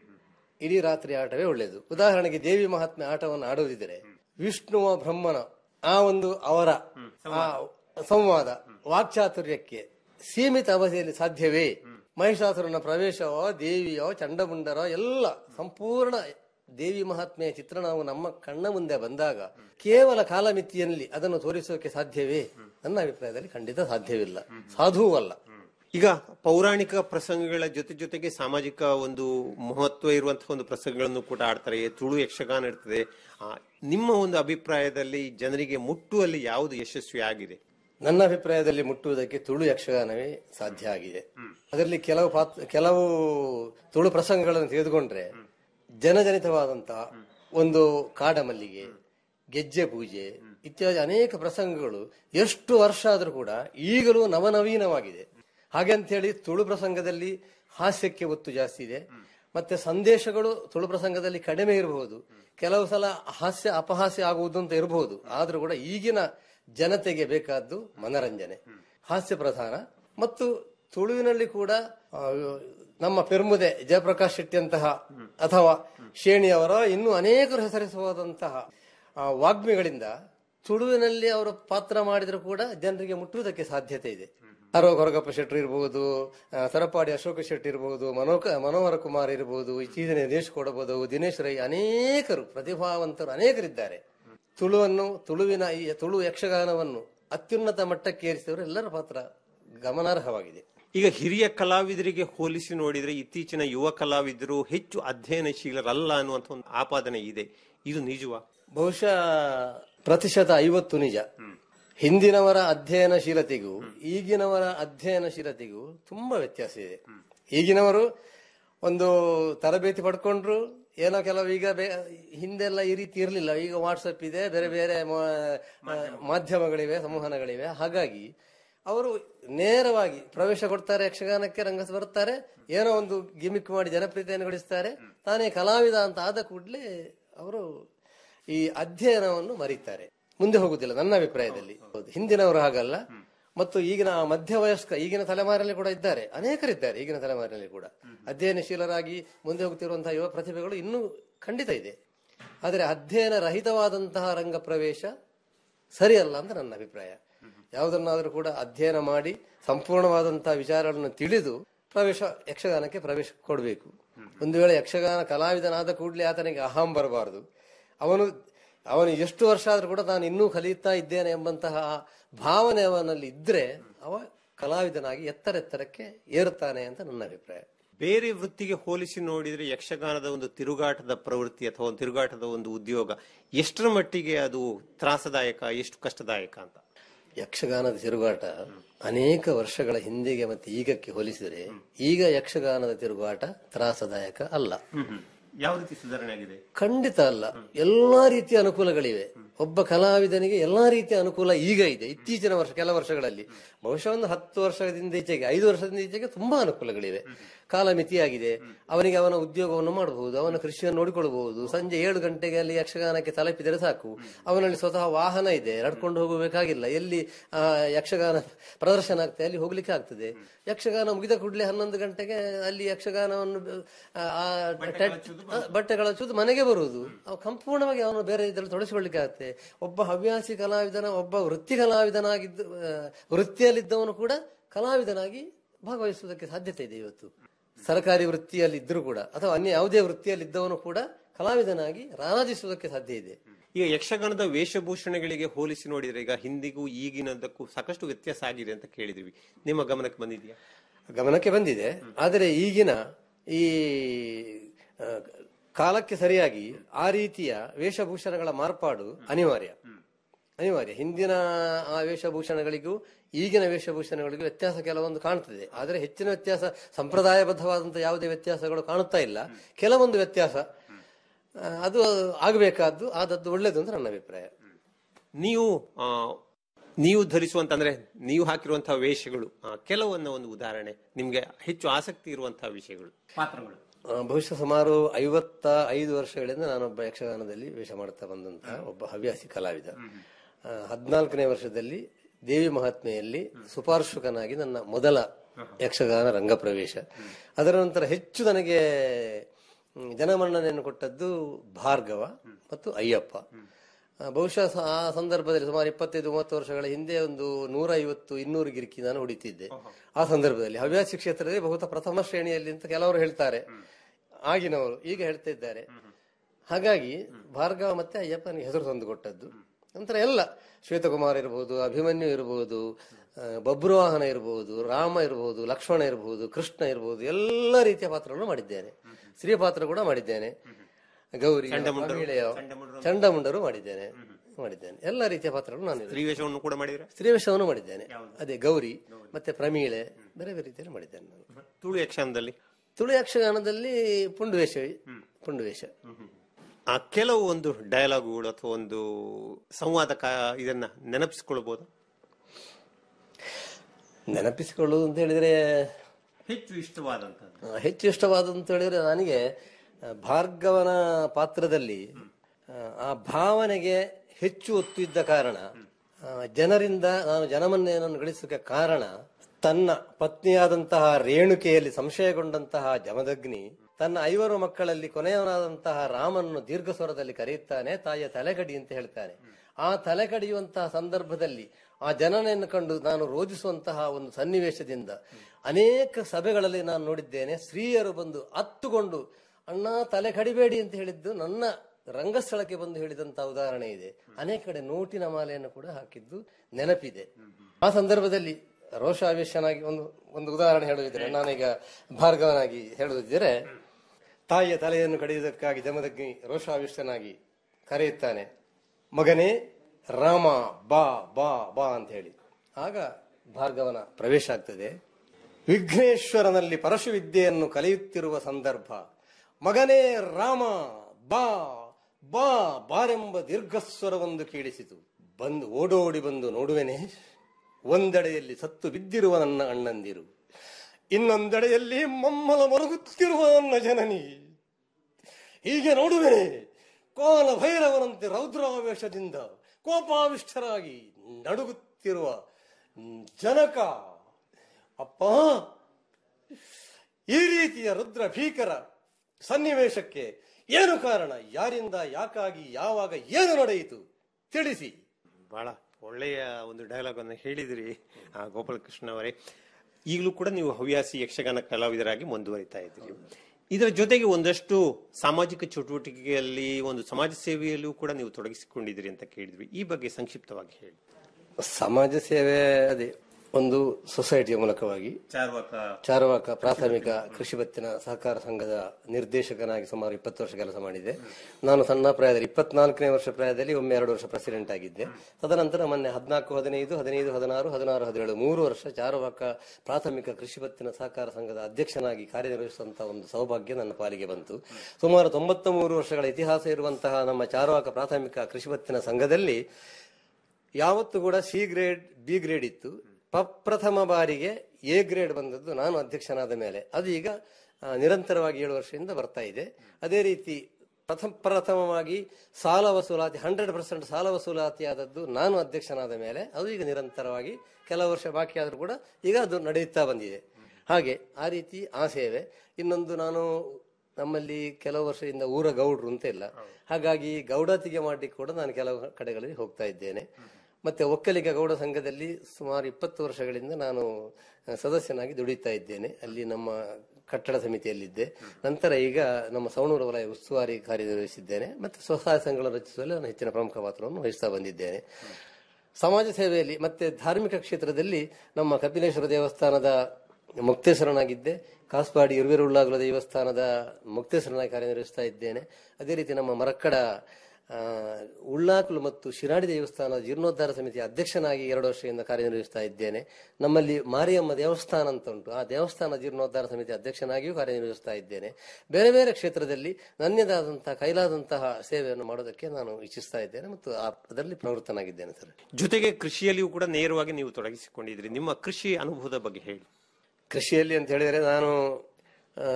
ಇಡೀ ರಾತ್ರಿ ಆಟವೇ ಒಳ್ಳೆಯದು ಉದಾಹರಣೆಗೆ ದೇವಿ ಮಹಾತ್ಮೆ ಆಟವನ್ನು ಆಡುವುದಿದ್ದರೆ ವಿಷ್ಣುವ ಬ್ರಹ್ಮನ ಆ ಒಂದು ಅವರ ಆ ಸಂವಾದ ವಾಕ್ಚಾತುರ್ಯಕ್ಕೆ ಸೀಮಿತ ಅವಧಿಯಲ್ಲಿ ಸಾಧ್ಯವೇ ಮಹಿಷಾಸುರನ ಪ್ರವೇಶವೋ ದೇವಿಯೋ ಚಂಡಮುಂಡರೋ ಎಲ್ಲ ಸಂಪೂರ್ಣ ದೇವಿ ಮಹಾತ್ಮೆಯ ಚಿತ್ರಣವು ನಮ್ಮ ಕಣ್ಣ ಮುಂದೆ ಬಂದಾಗ ಕೇವಲ ಕಾಲಮಿತಿಯಲ್ಲಿ ಅದನ್ನು ತೋರಿಸೋಕೆ ಸಾಧ್ಯವೇ ನನ್ನ ಅಭಿಪ್ರಾಯದಲ್ಲಿ ಖಂಡಿತ ಸಾಧ್ಯವಿಲ್ಲ ಸಾಧುವೂ ಅಲ್ಲ ಈಗ ಪೌರಾಣಿಕ ಪ್ರಸಂಗಗಳ ಜೊತೆ ಜೊತೆಗೆ ಸಾಮಾಜಿಕ ಒಂದು ಮಹತ್ವ ಇರುವಂತಹ ಒಂದು ಪ್ರಸಂಗಗಳನ್ನು ಕೂಡ ಆಡ್ತಾರೆ ತುಳು ಯಕ್ಷಗಾನ ಇರ್ತದೆ ಆ, ನಿಮ್ಮ ಒಂದು ಅಭಿಪ್ರಾಯದಲ್ಲಿ ಜನರಿಗೆ ಮುಟ್ಟುವಲ್ಲಿ ಯಾವುದು ಯಶಸ್ವಿ ಆಗಿದೆ ನನ್ನ ಅಭಿಪ್ರಾಯದಲ್ಲಿ ಮುಟ್ಟುವುದಕ್ಕೆ ತುಳು ಯಕ್ಷಗಾನವೇ ಸಾಧ್ಯ ಆಗಿದೆ ಅದರಲ್ಲಿ ಕೆಲವು ಪಾತ್ರ ಕೆಲವು ತುಳು ಪ್ರಸಂಗಗಳನ್ನು ತೆಗೆದುಕೊಂಡ್ರೆ ಜನಜನಿತವಾದಂತಹ ಒಂದು ಕಾಡಮಲ್ಲಿಗೆ ಗೆಜ್ಜೆ ಪೂಜೆ ಇತ್ಯಾದಿ ಅನೇಕ ಪ್ರಸಂಗಗಳು ಎಷ್ಟು ವರ್ಷ ಆದರೂ ಕೂಡ ಈಗಲೂ ನವನವೀನವಾಗಿದೆ ಹಾಗೆ ಅಂತ ಹೇಳಿ ತುಳು ಪ್ರಸಂಗದಲ್ಲಿ ಹಾಸ್ಯಕ್ಕೆ ಒತ್ತು ಜಾಸ್ತಿ ಇದೆ ಮತ್ತೆ ಸಂದೇಶಗಳು ತುಳು ಪ್ರಸಂಗದಲ್ಲಿ ಕಡಿಮೆ ಇರಬಹುದು ಕೆಲವು ಸಲ ಹಾಸ್ಯ ಅಪಹಾಸ್ಯ ಆಗುವುದು ಅಂತ ಇರಬಹುದು ಆದ್ರೂ ಕೂಡ ಈಗಿನ ಜನತೆಗೆ ಬೇಕಾದ್ದು ಮನರಂಜನೆ ಹಾಸ್ಯ ಪ್ರಧಾನ ಮತ್ತು ತುಳುವಿನಲ್ಲಿ ಕೂಡ ಆ, ನಮ್ಮ ಪೆರ್ಮುದೆ ಜಯಪ್ರಕಾಶ್ ಶೆಟ್ಟಿಯಂತಹ ಅಥವಾ ಶೇಣಿಯವರ ಇನ್ನೂ ಅನೇಕರು ಹೆಸರಿಸಬಹುದಂತಹ ಆ, ವಾಗ್ಮಿಗಳಿಂದ ತುಳುವಿನಲ್ಲಿ ಅವರು ಪಾತ್ರ ಮಾಡಿದ್ರು ಕೂಡ ಜನರಿಗೆ ಮುಟ್ಟುವುದಕ್ಕೆ ಸಾಧ್ಯತೆ ಇದೆ ಅರೋ ಕೊರಗಪ್ಪ ಶೆಟ್ಟಿ ಇರಬಹುದು ಆ, ಸರಪಾಡಿ ಅಶೋಕ ಶೆಟ್ಟಿ ಇರಬಹುದು ಮನೋಕ ಮನೋಹರ ಕುಮಾರ್ ಇರಬಹುದು ಚೀದನೆ ದಿನೇಶ್ ಕೊಡಬಹುದು ದಿನೇಶ್ ರೈ ಅನೇಕರು ಪ್ರತಿಭಾವಂತರು ಅನೇಕರಿದ್ದಾರೆ ತುಳುವನ್ನು ತುಳುವಿನ ಈ ತುಳು ಯಕ್ಷಗಾನವನ್ನು ಅತ್ಯುನ್ನತ ಮಟ್ಟಕ್ಕೆ ಏರಿಸಿದವರು ಎಲ್ಲರ ಪಾತ್ರ ಗಮನಾರ್ಹವಾಗಿದೆ ಈಗ ಹಿರಿಯ ಕಲಾವಿದರಿಗೆ ಹೋಲಿಸಿ ನೋಡಿದ್ರೆ ಇತ್ತೀಚಿನ ಯುವ ಕಲಾವಿದರು ಹೆಚ್ಚು ಅಧ್ಯಯನಶೀಲರಲ್ಲ ಅನ್ನುವಂಥ ಒಂದು ಆಪಾದನೆ ಇದೆ ಇದು ನಿಜವಾ ಬಹುಶಃ ಪ್ರತಿಶತ ಐವತ್ತು ನಿಜ ಹಿಂದಿನವರ ಅಧ್ಯಯನಶೀಲತೆಗೂ ಈಗಿನವರ ಅಧ್ಯಯನಶೀಲತೆಗೂ ತುಂಬಾ ವ್ಯತ್ಯಾಸ ಇದೆ ಈಗಿನವರು ಒಂದು ತರಬೇತಿ ಪಡ್ಕೊಂಡ್ರು ಏನೋ ಕೆಲವು ಈಗ ಬೇ- ಹಿಂದೆಲ್ಲ ಈ ರೀತಿ ಇರಲಿಲ್ಲ ಈಗ ವಾಟ್ಸಪ್ ಇದೆ ಬೇರೆ ಬೇರೆ ಮಾ- ಮಾಧ್ಯಮಗಳಿವೆ ಸಂವಹನಗಳಿವೆ ಹಾಗಾಗಿ ಅವರು ನೇರವಾಗಿ ಪ್ರವೇಶ ಕೊಡ್ತಾರೆ ಯಕ್ಷಗಾನಕ್ಕೆ ರಂಗಸ್ ಬರ್ತಾರೆ ಏನೋ ಒಂದು ಗಿಮಿಕ್ ಮಾಡಿ ಜನಪ್ರಿಯತೆಯನ್ನು ಗಳಿಸ್ತಾರೆ ತಾನೇ ಕಲಾವಿದ ಅಂತ ಆದ ಕೂಡಲೇ ಅವರು ಈ ಅಧ್ಯಯನವನ್ನು ಮರೀತಾರೆ ಮುಂದೆ ಹೋಗುದಿಲ್ಲ ನನ್ನ ಅಭಿಪ್ರಾಯದಲ್ಲಿ ಹೌದು. ಹಿಂದಿನವರು ಹಾಗಲ್ಲ ಮತ್ತು ಈಗಿನ ಮಧ್ಯವಯಸ್ಕ ಈಗಿನ ತಲೆಮಾರಲ್ಲಿ ಕೂಡ ಇದ್ದಾರೆ ಅನೇಕರಿದ್ದಾರೆ ಈಗಿನ ತಲೆಮಾರಿನಲ್ಲಿ ಕೂಡ ಅಧ್ಯಯನಶೀಲರಾಗಿ ಮುಂದೆ ಹೋಗುತ್ತಿರುವಂತಹ ಯುವ ಪ್ರತಿಭೆಗಳು ಇನ್ನೂ ಖಂಡಿತ ಇದೆ ಆದರೆ ಅಧ್ಯಯನ ರಹಿತವಾದಂತಹ ರಂಗ ಪ್ರವೇಶ ಸರಿಯಲ್ಲ ಅಂತ ನನ್ನ ಅಭಿಪ್ರಾಯ ಯಾವುದನ್ನಾದರೂ ಕೂಡ ಅಧ್ಯಯನ ಮಾಡಿ ಸಂಪೂರ್ಣವಾದಂತಹ ವಿಚಾರಗಳನ್ನು ತಿಳಿದು ಪ್ರವೇಶ ಯಕ್ಷಗಾನಕ್ಕೆ ಪ್ರವೇಶ ಕೊಡಬೇಕು ಒಂದು ವೇಳೆ ಯಕ್ಷಗಾನ ಕಲಾವಿದನಾದ ಕೂಡಲೇ ಆತನಿಗೆ ಅಹಂ ಬರಬಾರದು ಅವನು ಅವನು ಎಷ್ಟು ವರ್ಷ ಆದ್ರೂ ಕೂಡ ನಾನು ಇನ್ನೂ ಕಲಿಯುತ್ತಾ ಇದ್ದೇನೆ ಎಂಬಂತಹ ಭಾವನೆ ಅವನಲ್ಲಿ ಇದ್ರೆ ಅವ ಕಲಾವಿದನಾಗಿ ಎತ್ತರೆತ್ತರಕ್ಕೆ ಏರುತ್ತಾನೆ ಅಂತ ನನ್ನ ಅಭಿಪ್ರಾಯ ಬೇರೆ ವೃತ್ತಿಗೆ ಹೋಲಿಸಿ ನೋಡಿದ್ರೆ ಯಕ್ಷಗಾನದ ಒಂದು ತಿರುಗಾಟದ ಪ್ರವೃತ್ತಿ ಅಥವಾ ಒಂದು ತಿರುಗಾಟದ ಒಂದು ಉದ್ಯೋಗ ಎಷ್ಟರ ಮಟ್ಟಿಗೆ ಅದು ತ್ರಾಸದಾಯಕ ಎಷ್ಟು ಕಷ್ಟದಾಯಕ ಅಂತ ಯಕ್ಷಗಾನದ ತಿರುಗಾಟ ಅನೇಕ ವರ್ಷಗಳ ಹಿಂದೆಗೆ ಮತ್ತೆ ಈಗಕ್ಕೆ ಹೋಲಿಸಿದರೆ ಈಗ ಯಕ್ಷಗಾನದ ತಿರುಗಾಟ ತ್ರಾಸದಾಯಕ ಅಲ್ಲ ಯಾವ ರೀತಿ ಸುಧಾರಣೆ ಆಗಿದೆ ಖಂಡಿತ ಅಲ್ಲ ಎಲ್ಲಾ ರೀತಿಯ ಅನುಕೂಲಗಳಿವೆ ಒಬ್ಬ ಕಲಾವಿದನಿಗೆ ಎಲ್ಲಾ ರೀತಿಯ ಅನುಕೂಲ ಈಗ ಇದೆ ಇತ್ತೀಚಿನ ವರ್ಷ ಕೆಲ ವರ್ಷಗಳಲ್ಲಿ ಬಹುಶಃ ಒಂದು ಹತ್ತು ವರ್ಷದಿಂದ ಈಚೆಗೆ ಐದು ವರ್ಷದಿಂದ ಈಚೆಗೆ ತುಂಬಾ ಅನುಕೂಲಗಳಿವೆ ಕಾಲ ಮಿತಿಯಾಗಿದೆ ಅವನಿಗೆ ಅವನ ಉದ್ಯೋಗವನ್ನು ಮಾಡಬಹುದು ಅವನ ಕೃಷಿಯನ್ನು ನೋಡಿಕೊಳ್ಳಬಹುದು ಸಂಜೆ ಏಳು ಗಂಟೆಗೆ ಅಲ್ಲಿ ಯಕ್ಷಗಾನಕ್ಕೆ ತಲುಪಿದರೆ ಸಾಕು ಅವನಲ್ಲಿ ಸ್ವತಃ ವಾಹನ ಇದೆ ನಡ್ಕೊಂಡು ಹೋಗಬೇಕಾಗಿಲ್ಲ ಎಲ್ಲಿ ಆ, ಯಕ್ಷಗಾನ ಪ್ರದರ್ಶನ ಆಗ್ತದೆ ಅಲ್ಲಿ ಹೋಗ್ಲಿಕ್ಕೆ ಆಗ್ತದೆ ಯಕ್ಷಗಾನ ಮುಗಿದ ಕೂಡಲೇ ಹನ್ನೊಂದು ಗಂಟೆಗೆ ಅಲ್ಲಿ ಯಕ್ಷಗಾನವನ್ನು ಆ, ಆ, ಟೆಟ್- ಆ, ಬಟ್ಟೆಗಳ ಚೂದು ಮನೆಗೆ ಬರುವುದು ಅವ ಸಂಪೂರ್ಣವಾಗಿ ಅವನು ಬೇರೆ ಇದರಲ್ಲಿ ತೊಡಗಿಸಿಕೊಳ್ಳಿಕ್ಕೆ ಆಗುತ್ತೆ ಒಬ್ಬ ಹವ್ಯಾಸಿ ಕಲಾವಿದನ ಒಬ್ಬ ವೃತ್ತಿ ಕಲಾವಿದನಾಗಿದ್ದು ಆ, ವೃತ್ತಿಯಲ್ಲಿದ್ದವನು ಕೂಡ ಕಲಾವಿದನಾಗಿ ಭಾಗವಹಿಸುವುದಕ್ಕೆ ಸಾಧ್ಯತೆ ಇದೆ ಇವತ್ತು ಸರ್ಕಾರಿ ವೃತ್ತಿಯಲ್ಲಿ ಇದ್ರೂ ಕೂಡ ಅಥವಾ ಅನ್ಯ ಯಾವುದೇ ವೃತ್ತಿಯಲ್ಲಿದ್ದವನು ಕೂಡ ಕಲಾವಿದನಾಗಿ ರಾರಾಜಿಸುವುದಕ್ಕೆ ಸಾಧ್ಯ ಇದೆ ಈಗ ಯಕ್ಷಗಾನದ ವೇಷಭೂಷಣಗಳಿಗೆ ಹೋಲಿಸಿ ನೋಡಿದ್ರೆ ಈಗ ಹಿಂದಿಗೂ ಈಗಿನದಕ್ಕೂ ಸಾಕಷ್ಟು ವ್ಯತ್ಯಾಸ ಆಗಿದೆ ಅಂತ ಕೇಳಿದ್ವಿ ನಿಮ್ಮ ಗಮನಕ್ಕೆ ಬಂದಿದೆಯಾ ಗಮನಕ್ಕೆ ಬಂದಿದೆ ಆದರೆ ಈಗಿನ ಈ ಆ, ಕಾಲಕ್ಕೆ ಸರಿಯಾಗಿ ಆ ರೀತಿಯ ವೇಷಭೂಷಣಗಳ ಮಾರ್ಪಾಡು ಅನಿವಾರ್ಯ ಅನಿವಾರ್ಯ ಹಿಂದಿನ ಆ ವೇಷಭೂಷಣಗಳಿಗೂ ಈಗಿನ ವೇಷಭೂಷಣಗಳಿಗೂ ವ್ಯತ್ಯಾಸ ಕೆಲವೊಂದು ಕಾಣ್ತದೆ ಆದರೆ ಹೆಚ್ಚಿನ ವ್ಯತ್ಯಾಸ ಸಂಪ್ರದಾಯಬದ್ಧವಾದಂತಹ ಯಾವುದೇ ವ್ಯತ್ಯಾಸಗಳು ಕಾಣುತ್ತಾ ಇಲ್ಲ ಕೆಲವೊಂದು ವ್ಯತ್ಯಾಸ ಆ, ಅದು ಆಗಬೇಕಾದ್ದು ಆದದ್ದು ಒಳ್ಳೇದು ಅಂತ ನನ್ನ ಅಭಿಪ್ರಾಯ ನೀವು ಆ, ನೀವು ಧರಿಸುವಂತ ಅಂದ್ರೆ ನೀವು ಹಾಕಿರುವಂತಹ ವೇಷಗಳು ಆ, ಕೆಲವನ್ನ ಒಂದು ಉದಾಹರಣೆ ನಿಮ್ಗೆ ಹೆಚ್ಚು ಆಸಕ್ತಿ ಇರುವಂತಹ ವಿಷಯಗಳು ಪಾತ್ರಗಳು ಆ, ಬಹುಶಃ ಸುಮಾರು ಐವತ್ತ ಐದು ವರ್ಷಗಳಿಂದ ನಾನೊಬ್ಬ ಯಕ್ಷಗಾನದಲ್ಲಿ ವೇಷ ಮಾಡುತ್ತಾ ಬಂದಂತಹ ಒಬ್ಬ ಹವ್ಯಾಸಿ ಕಲಾವಿದ ಆ, ಹದ್ನಾಲ್ಕನೇ ವರ್ಷದಲ್ಲಿ ದೇವಿ ಮಹಾತ್ಮೆಯಲ್ಲಿ ಸುಪಾರ್ಶ್ವಕನಾಗಿ ನನ್ನ ಮೊದಲ ಯಕ್ಷಗಾನ ರಂಗ ಪ್ರವೇಶ ಅದರ ನಂತರ ಹೆಚ್ಚು ನನಗೆ ಮ್, ಜನಮನ್ನಣೆಯನ್ನು ಕೊಟ್ಟದ್ದು ಭಾರ್ಗವ ಮತ್ತು ಅಯ್ಯಪ್ಪ ಆ, ಬಹುಶಃ ಸ- ಆ ಸಂದರ್ಭದಲ್ಲಿ ಸುಮಾರು ಇಪ್ಪತ್ತೈದು ಮೂವತ್ತು ವರ್ಷಗಳ ಹಿಂದೆ ಒಂದು ನೂರ ಐವತ್ತು ಇನ್ನೂರು ಗಿರಿಕಿ ನಾನು ಹೊಡಿತಿದ್ದೆ ಆ ಸಂದರ್ಭದಲ್ಲಿ ಹವ್ಯಾಸಿ ಕ್ಷೇತ್ರದಲ್ಲಿ ಬಹುತಃ ಪ್ರಥಮ ಶ್ರೇಣಿಯಲ್ಲಿ ಅಂತ ಕೆಲವರು ಹೇಳ್ತಾರೆ ಆಗಿನವರು ಈಗ ಹೇಳ್ತಾ ಇದ್ದಾರೆ ಹಾಗಾಗಿ ಭಾರ್ಗವ ಮತ್ತೆ ಅಯ್ಯಪ್ಪನಿಗೆ ಹೆಸರು ತಂದು ಕೊಟ್ಟದ್ದು ನಂತರ ಎಲ್ಲ ಶ್ವೇತಕುಮಾರ್ ಇರಬಹುದು ಅಭಿಮನ್ಯು ಇರಬಹುದು ಆ, ಬಬ್ರುವಾಹನ ಇರಬಹುದು ರಾಮ ಇರಬಹುದು ಲಕ್ಷ್ಮಣ ಇರಬಹುದು ಕೃಷ್ಣ ಇರಬಹುದು ಎಲ್ಲ ರೀತಿಯ ಪಾತ್ರಗಳನ್ನು ಮಾಡಿದ್ದೇನೆ ಸ್ತ್ರೀ ಪಾತ್ರ ಕೂಡ ಮಾಡಿದ್ದೇನೆ ಗೌರಿ ಮಹಿಳೆಯ ಚಂಡಮುಂಡರು ಮಾಡಿದ್ದೇನೆ ಮಾಡಿದ್ದೇನೆ ಎಲ್ಲ ರೀತಿಯ ಪಾತ್ರಗಳು ನಾನು ಸ್ತ್ರೀ ವೇಷವನ್ನು ಕೂಡ ಮಾಡಿದ್ರೆ ಸ್ತ್ರೀವೇಷವನ್ನು ಮಾಡಿದ್ದೇನೆ ಅದೇ ಗೌರಿ ಮತ್ತೆ ಪ್ರಮೀಳೆ ಬೇರೆ ಬೇರೆ ರೀತಿಯಲ್ಲಿ ಮಾಡಿದ್ದೇನೆ ನಾನು ತುಳು ಯಕ್ಷಗಾನದಲ್ಲಿ ತುಳು ಯಕ್ಷಗಾನದಲ್ಲಿ ಪುಂಡುವೇಷ ಪುಂಡುವೇಷ ಆ ಕೆಲವು ಒಂದು ಡಯಲಾಗುಗಳು ಅಥವಾ ಒಂದು ಸಂವಾದ ಕಾ- ಇದನ್ನ ನೆನಪಿಸಿಕೊಳ್ಬಹುದು ನೆನಪಿಸಿಕೊಳ್ಳುವುದು ಅಂತ ಹೇಳಿದ್ರೆ ಹೆಚ್ಚು ಇಷ್ಟವಾದಂತದ್ದು ಆ, ಹೆಚ್ಚು ಇಷ್ಟವಾದದ್ದು ಅಂತ ಹೇಳಿದ್ರೆ ನನಗೆ ಆ, ಭಾರ್ಗವನ ಪಾತ್ರದಲ್ಲಿ ಆ, ಆ ಭಾವನೆಗೆ ಹೆಚ್ಚು ಒತ್ತು ಇದ್ದ ಕಾರಣ ಆ, ಜನರಿಂದ ನಾನು ಜನಮನ್ನಣೆಯನ್ನು ಗಳಿಸೋಕೆ ಕಾರಣ ತನ್ನ ಪತ್ನಿಯಾದಂತಹ ರೇಣುಕೆಯಲ್ಲಿ ಸಂಶಯಗೊಂಡಂತಹ ಜಮದಗ್ನಿ ತನ್ನ ಐವರು ಮಕ್ಕಳಲ್ಲಿ ಕೊನೆಯವನಾದಂತಹ ರಾಮನನ್ನು ದೀರ್ಘ ಸ್ವರದಲ್ಲಿ ಕರೆಯುತ್ತಾನೆ ತಾಯಿಯ ತಲೆಗಡಿ ಅಂತ ಹೇಳ್ತಾನೆ ಆ ತಲೆ ಕಡಿಯುವಂತಹ ಸಂದರ್ಭದಲ್ಲಿ ಆ ಜನನೆಯನ್ನು ಕಂಡು ನಾನು ರೋಧಿಸುವಂತಹ ಒಂದು ಸನ್ನಿವೇಶದಿಂದ ಅನೇಕ ಸಭೆಗಳಲ್ಲಿ ನಾನು ನೋಡಿದ್ದೇನೆ ಸ್ತ್ರೀಯರು ಬಂದು ಅತ್ತುಕೊಂಡು ಅಣ್ಣ ತಲೆ ಕಡಿಬೇಡಿ ಅಂತ ಹೇಳಿದ್ದು ನನ್ನ ರಂಗಸ್ಥಳಕ್ಕೆ ಬಂದು ಹೇಳಿದಂತಹ ಉದಾಹರಣೆ ಇದೆ ಅನೇಕ ಕಡೆ ನೋಟಿನ ಮಾಲೆಯನ್ನು ಕೂಡ ಹಾಕಿದ್ದು ನೆನಪಿದೆ ಆ ಸಂದರ್ಭದಲ್ಲಿ ರೋಷಾವೇಶನಾಗಿ ಒಂದು ಒಂದು ಉದಾಹರಣೆ ಹೇಳುವುದಿದ್ರೆ ನಾನೀಗ ಭಾರ್ಗವನಾಗಿ ಹೇಳುವುದಿದ್ರೆ ತಾಯಿಯ ತಲೆಯನ್ನು ಕಡಿಯುವುದಕ್ಕಾಗಿ ಜಮದಗ್ನಿ ರೋಷಾವಿಷ್ಟನಾಗಿ ಕರೆಯುತ್ತಾನೆ ಮಗನೇ ರಾಮ ಬಾ ಬಾ ಬಾ ಅಂತ ಹೇಳಿ ಆಗ ಭಾರ್ಗವನ ಪ್ರವೇಶ ಆಗ್ತದೆ ವಿಘ್ನೇಶ್ವರನಲ್ಲಿ ಪರಶು ವಿದ್ಯೆಯನ್ನು ಕಲಿಯುತ್ತಿರುವ ಸಂದರ್ಭ ಮಗನೇ ರಾಮ ಬಾ ಬಾ ಬಾರೆಂಬ ದೀರ್ಘಸ್ವರವೊಂದು ಕೇಳಿಸಿತು ಬಂದು ಓಡೋಡಿ ಬಂದು ನೋಡುವೆನೆ ಒಂದೆಡೆಯಲ್ಲಿ ಸತ್ತು ಬಿದ್ದಿರುವ ನನ್ನ ಅಣ್ಣಂದಿರು ಇನ್ನೊಂದೆಡೆಯಲ್ಲಿ ಮಮ್ಮಲ ಮರುಗುತ್ತಿರುವ ನನ್ನ ಜನನಿ ಹೀಗೆ ನೋಡುವೆ ಕೋಲ ಭೈರವನಂತೆ ರೌದ್ರಾವೇಶದಿಂದ ಕೋಪಾವಿಷ್ಠರಾಗಿ ನಡುಗುತ್ತಿರುವ ಜನಕ ಅಪ್ಪ ಈ ರೀತಿಯ ರುದ್ರ ಭೀಕರ ಸನ್ನಿವೇಶಕ್ಕೆ ಏನು ಕಾರಣ ಯಾರಿಂದ ಯಾಕಾಗಿ ಯಾವಾಗ ಏನು ನಡೆಯಿತು ತಿಳಿಸಿ ಬಹಳ ಒಳ್ಳೆಯ ಒಂದು ಡೈಲಾಗ್ ಅನ್ನು ಹೇಳಿದಿರಿ ಆ, ಗೋಪಾಲಕೃಷ್ಣ ಅವರೇ ಈಗಲೂ ಕೂಡ ನೀವು ಹವ್ಯಾಸಿ ಯಕ್ಷಗಾನ ಕಲಾವಿದರಾಗಿ ಮುಂದುವರಿತಾ ಇದ್ದೀರಿ ಇದರ ಜೊತೆಗೆ ಒಂದಷ್ಟು ಸಾಮಾಜಿಕ ಚಟುವಟಿಕೆಯಲ್ಲಿ ಒಂದು ಸಮಾಜ ಸೇವೆಯಲ್ಲೂ ಕೂಡ ನೀವು ತೊಡಗಿಸಿಕೊಂಡಿದ್ದೀರಿ ಅಂತ ಕೇಳಿದ್ವಿ ಈ ಬಗ್ಗೆ ಸಂಕ್ಷಿಪ್ತವಾಗಿ ಹೇಳಿ ಸಮಾಜ ಸೇವೆ ಅದೇ ಒಂದು ಸೊಸೈಟಿಯ ಮೂಲಕವಾಗಿ ಚಾರ್ವಾಕ ಚಾರ್ವಾಕ ಪ್ರಾಥಮಿಕ ಕೃಷಿ ಭತ್ತಿನ ಸಹಕಾರ ಸಂಘದ ನಿರ್ದೇಶಕನಾಗಿ ಸುಮಾರು ಇಪ್ಪತ್ತು ವರ್ಷ ಕೆಲಸ ಮಾಡಿದೆ ನಾನು ಸಣ್ಣ ಪ್ರಾಯದಲ್ಲಿ ಇಪ್ಪತ್ನಾಲ್ಕನೇ ವರ್ಷ ಪ್ರಾಯದಲ್ಲಿ ಒಮ್ಮೆ ಎರಡು ವರ್ಷ ಪ್ರೆಸಿಡೆಂಟ್ ಆಗಿದ್ದೆ ತದನಂತರ ಮೊನ್ನೆ ಹದಿನಾಲ್ಕು ಹದಿನೈದು ಹದಿನೈದು ಹದಿನಾರು ಹದಿನಾರು ಹದಿನೇಳು ಮೂರು ವರ್ಷ ಚಾರ್ವಾಕ ಪ್ರಾಥಮಿಕ ಕೃಷಿ ಭತ್ತಿನ ಸಹಕಾರ ಸಂಘದ ಅಧ್ಯಕ್ಷನಾಗಿ ಕಾರ್ಯನಿರ್ವಹಿಸುವಂತಹ ಒಂದು ಸೌಭಾಗ್ಯ ನನ್ನ ಪಾಲಿಗೆ ಬಂತು ಸುಮಾರು ತೊಂಬತ್ತ ಮೂರು ವರ್ಷಗಳ ಇತಿಹಾಸ ಇರುವಂತಹ ನಮ್ಮ ಚಾರ್ವಾಕ ಪ್ರಾಥಮಿಕ ಕೃಷಿ ಭತ್ತಿನ ಸಂಘದಲ್ಲಿ ಯಾವತ್ತು ಕೂಡ ಸಿ ಗ್ರೇಡ್ ಬಿ ಗ್ರೇಡ್ ಇತ್ತು ಪ- ಪ್ರಥಮ ಬಾರಿಗೆ ಎ ಗ್ರೇಡ್ ಬಂದದ್ದು ನಾನು ಅಧ್ಯಕ್ಷನಾದ ಮೇಲೆ ಅದು ಈಗ ಆ, ನಿರಂತರವಾಗಿ ಏಳು ವರ್ಷದಿಂದ ಬರ್ತಾ ಇದೆ ಅದೇ ರೀತಿ ಪ್ರಥಮ ಪ್ರಥಮವಾಗಿ ಸಾಲ ವಸೂಲಾತಿ ಹಂಡ್ರೆಡ್ ಪರ್ಸೆಂಟ್ ಸಾಲ ವಸೂಲಾತಿ ಆದದ್ದು ನಾನು ಅಧ್ಯಕ್ಷನಾದ ಮೇಲೆ ಅದು ಈಗ ನಿರಂತರವಾಗಿ ಕೆಲವು ವರ್ಷ ಬಾಕಿ ಆದರೂ ಕೂಡ ಈಗ ಅದು ನಡೆಯುತ್ತಾ ಬಂದಿದೆ ಹಾಗೆ ಆ ರೀತಿ ಆ ಸೇವೆ ಇನ್ನೊಂದು ನಾನು ನಮ್ಮಲ್ಲಿ ಕೆಲವು ವರ್ಷದಿಂದ ಊರ ಗೌಡ್ರು ಅಂತ ಇಲ್ಲ ಹಾಗಾಗಿ ಗೌಡತಿಗೆ ಮಾಡಲಿಕ್ಕೆ ಕೂಡ ನಾನು ಕೆಲವು ಕಡೆಗಳಲ್ಲಿ ಹೋಗ್ತಾ ಇದ್ದೇನೆ ಮತ್ತೆ ಒಕ್ಕಲಿಗ ಗೌಡ ಸಂಘದಲ್ಲಿ ಸುಮಾರು ಇಪ್ಪತ್ತು ವರ್ಷಗಳಿಂದ ನಾನು ಆ, ಸದಸ್ಯನಾಗಿ ದುಡಿತಾ ಇದ್ದೇನೆ ಅಲ್ಲಿ ನಮ್ಮ ಕಟ್ಟಡ ಸಮಿತಿಯಲ್ಲಿದ್ದೆ ನಂತರ ಈಗ ನಮ್ಮ ಸವಣೂರು ವಲಯ ಉಸ್ತುವಾರಿ ಕಾರ್ಯನಿರ್ವಹಿಸಿದ್ದೇನೆ ಮತ್ತೆ ಸ್ವಸಹಾಯ ಸಂಘಗಳನ್ನು ರಚಿಸುವಲ್ಲಿ ನಾನು ಹೆಚ್ಚಿನ ಪ್ರಮುಖ ಪಾತ್ರವನ್ನು ವಹಿಸ್ತಾ ಬಂದಿದ್ದೇನೆ ಸಮಾಜ ಸೇವೆಯಲ್ಲಿ ಮತ್ತೆ ಧಾರ್ಮಿಕ ಕ್ಷೇತ್ರದಲ್ಲಿ ನಮ್ಮ ಕಪಿಲೇಶ್ವರ ದೇವಸ್ಥಾನದ ಮುಕ್ತೇಶ್ವರನಾಗಿದ್ದೆ ಕಾಸ್ಪಾಡಿ ಇರುವೆರುಳ್ಳಾಗುಲ ದೇವಸ್ಥಾನದ ಮುಕ್ತೇಶ್ವರನಾಗಿ ಕಾರ್ಯನಿರ್ವಹಿಸ್ತಾ ಇದ್ದೇನೆ ಅದೇ ರೀತಿ ನಮ್ಮ ಮರಕ್ಕಡ ಆ, ಉಳ್ಳಾಕುಲು ಮತ್ತು ಶಿರಾಡಿ ದೇವಸ್ಥಾನದ ಜೀರ್ಣೋದ್ಧಾರ ಸಮಿತಿಯ ಅಧ್ಯಕ್ಷನಾಗಿ ಎರಡು ವರ್ಷದಿಂದ ಕಾರ್ಯನಿರ್ವಹಿಸ್ತಾ ಇದ್ದೇನೆ ನಮ್ಮಲ್ಲಿ ಮಾರಿಯಮ್ಮ ದೇವಸ್ಥಾನ ಅಂತ ಉಂಟು ಆ ದೇವಸ್ಥಾನ ಜೀರ್ಣೋದ್ಧಾರ ಸಮಿತಿ ಅಧ್ಯಕ್ಷನಾಗಿಯೂ ಕಾರ್ಯನಿರ್ವಹಿಸ್ತಾ ಇದ್ದೇನೆ ಬೇರೆ ಬೇರೆ ಕ್ಷೇತ್ರದಲ್ಲಿ ನನ್ನದಾದಂತಹ ಕೈಲಾದಂತಹ ಸೇವೆಯನ್ನು ಮಾಡೋದಕ್ಕೆ ನಾನು ಇಚ್ಛಿಸ್ತಾ ಇದ್ದೇನೆ ಮತ್ತು ಆ- ಅದರಲ್ಲಿ ಪ್ರವೃತ್ತನಾಗಿದ್ದೇನೆ ಸರ್ ಜೊತೆಗೆ ಕೃಷಿಯಲ್ಲಿಯೂ ಕೂಡ ನೇರವಾಗಿ ನೀವು ತೊಡಗಿಸಿಕೊಂಡಿದ್ದೀರಿ ನಿಮ್ಮ ಕೃಷಿ ಅನುಭವದ ಬಗ್ಗೆ ಹೇಳಿ ಕೃಷಿಯಲ್ಲಿ ಅಂತ ಹೇಳಿದರೆ ನಾನು ಆ,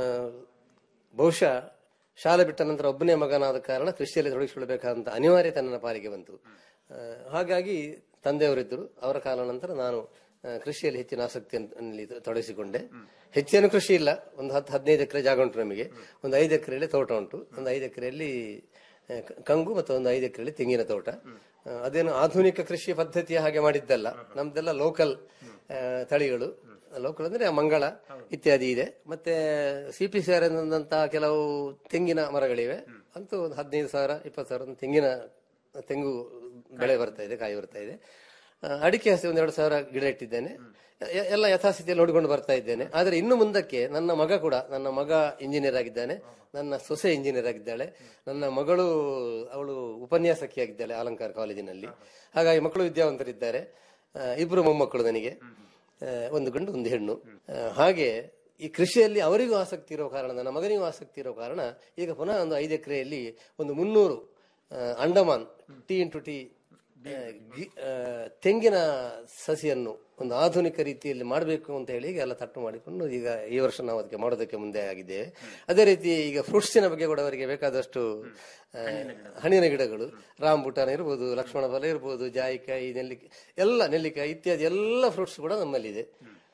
ಬಹುಶಃ ಶಾಲೆ ಬಿಟ್ಟ ನಂತರ ಒಬ್ಬನೇ ಮಗನಾದ ಕಾರಣ ಕೃಷಿಯಲ್ಲಿ ತೊಡಗಿಸಿಕೊಳ್ಳಬೇಕಾದಂತ ಅನಿವಾರ್ಯತೆ ನನ್ನ ಪಾಲಿಗೆ ಬಂತು ಆ, ಹಾಗಾಗಿ ತಂದೆಯವರಿದ್ದರು ಅವರ ಕಾಲ ನಂತರ ನಾನು ಆ, ಕೃಷಿಯಲ್ಲಿ ಹೆಚ್ಚಿನ ಆಸಕ್ತಿಯಲ್ಲಿ ತೊಡಗಿಸಿಕೊಂಡೆ ಹೆಚ್ಚೇನು ಕೃಷಿ ಇಲ್ಲ ಒಂದು ಹತ್ತು ಹದಿನೈದು ಎಕರೆ ಜಾಗ ಉಂಟು ನಮಗೆ ಒಂದು ಐದು ಎಕರೆಯಲ್ಲಿ ತೋಟ ಉಂಟು ಒಂದು ಐದು ಎಕರೆಯಲ್ಲಿ ಆ, ಕ- ಕಂಗು ಮತ್ತು ಒಂದು ಐದು ಎಕರೆಯಲ್ಲಿ ತೆಂಗಿನ ತೋಟ ಆ, ಅದೇನು ಆಧುನಿಕ ಕೃಷಿ ಪದ್ಧತಿಯ ಹಾಗೆ ಮಾಡಿದ್ದಲ್ಲ ನಮ್ದೆಲ್ಲ ಲೋಕಲ್ ತಳಿಗಳು ಲೋಕಲ್ ಅಂದ್ರೆ ಮಂಗಳ ಇತ್ಯಾದಿ ಇದೆ ಮತ್ತೆ ಸಿ ಪಿ ಸಿ ಆರ್ ಎಂದಂತಹ ಕೆಲವು ತೆಂಗಿನ ಮರಗಳಿವೆ ಅಂತೂ ಒಂದು ಹದಿನೈದು ಸಾವಿರ ಇಪ್ಪತ್ತು ಸಾವಿರ ಒಂದು ತೆಂಗಿನ ತೆಂಗು ಬೆಳೆ ಬರ್ತಾ ಇದೆ ಕಾಯಿ ಬರ್ತಾ ಇದೆ ಆ, ಅಡಿಕೆ ಹಸಿ ಒಂದು ಎರಡು ಸಾವಿರ ಗಿಡ ಇಟ್ಟಿದ್ದೇನೆ ಎ- ಎಲ್ಲ ಯಥಾಸ್ಥಿತಿಯಲ್ಲಿ ನೋಡಿಕೊಂಡು ಬರ್ತಾ ಇದ್ದೇನೆ ಆದರೆ ಇನ್ನು ಮುಂದಕ್ಕೆ ನನ್ನ ಮಗ ಕೂಡ ನನ್ನ ಮಗ ಇಂಜಿನಿಯರ್ ಆಗಿದ್ದಾನೆ ನನ್ನ ಸೊಸೆ ಇಂಜಿನಿಯರ್ ಆಗಿದ್ದಾಳೆ ನನ್ನ ಮಗಳು ಅವಳು ಉಪನ್ಯಾಸಕಿಯಾಗಿದ್ದಾಳೆ ಅಲಂಕಾರ ಕಾಲೇಜಿನಲ್ಲಿ ಹಾಗಾಗಿ ಮಕ್ಕಳು ವಿದ್ಯಾವಂತರಿದ್ದಾರೆ ಆ, ಇಬ್ರು ಮೊಮ್ಮಕ್ಕಳು ನನಗೆ ಆ, ಒಂದು ಗಂಡು ಒಂದು ಹೆಣ್ಣು ಆ, ಹಾಗೆ ಈ ಕೃಷಿಯಲ್ಲಿ ಅವರಿಗೂ ಆಸಕ್ತಿ ಇರೋ ಕಾರಣ ನನ್ನ ಮಗನಿಗೂ ಆಸಕ್ತಿ ಇರೋ ಕಾರಣ ಈಗ ಪುನಃ ಒಂದು ಐದು ಎಕರೆಯಲ್ಲಿ ಒಂದು ಮುನ್ನೂರು ಆ, ಅಂಡಮಾನ್ ಟಿ ಇಂಟು ಟಿ ಆ, ಗಿ- ಆ, ತೆಂಗಿನ ಸಸಿಯನ್ನು ಒಂದು ಆಧುನಿಕ ರೀತಿಯಲ್ಲಿ ಮಾಡಬೇಕು ಅಂತ ಹೇಳಿ ಈಗ ಎಲ್ಲ ತಟ್ಟು ಮಾಡಿಕೊಂಡು ಈಗ ಈ ವರ್ಷ ನಾವು ಅದಕ್ಕೆ ಮಾಡೋದಕ್ಕೆ ಮುಂದೆ ಆಗಿದ್ದೇವೆ ಅದೇ ರೀತಿ ಈಗ ಫ್ರೂಟ್ಸಿನ ಬಗ್ಗೆ ಕೂಡ ಅವರಿಗೆ ಬೇಕಾದಷ್ಟು ಆ, ಹಣ್ಣಿನ ಗಿಡಗಳು ರಾಂಬುಟಾನ್ ಇರ್ಬೋದು ಲಕ್ಷ್ಮಣ ಫಲ ಇರ್ಬೋದು ಜಾಯಿಕಾಯಿ ನೆಲ್ಲಿಕಾಯಿ ಎಲ್ಲ ನೆಲ್ಲಿಕಾಯಿ ಇತ್ಯಾದಿ ಎಲ್ಲ ಫ್ರೂಟ್ಸ್ ಕೂಡ ನಮ್ಮಲ್ಲಿದೆ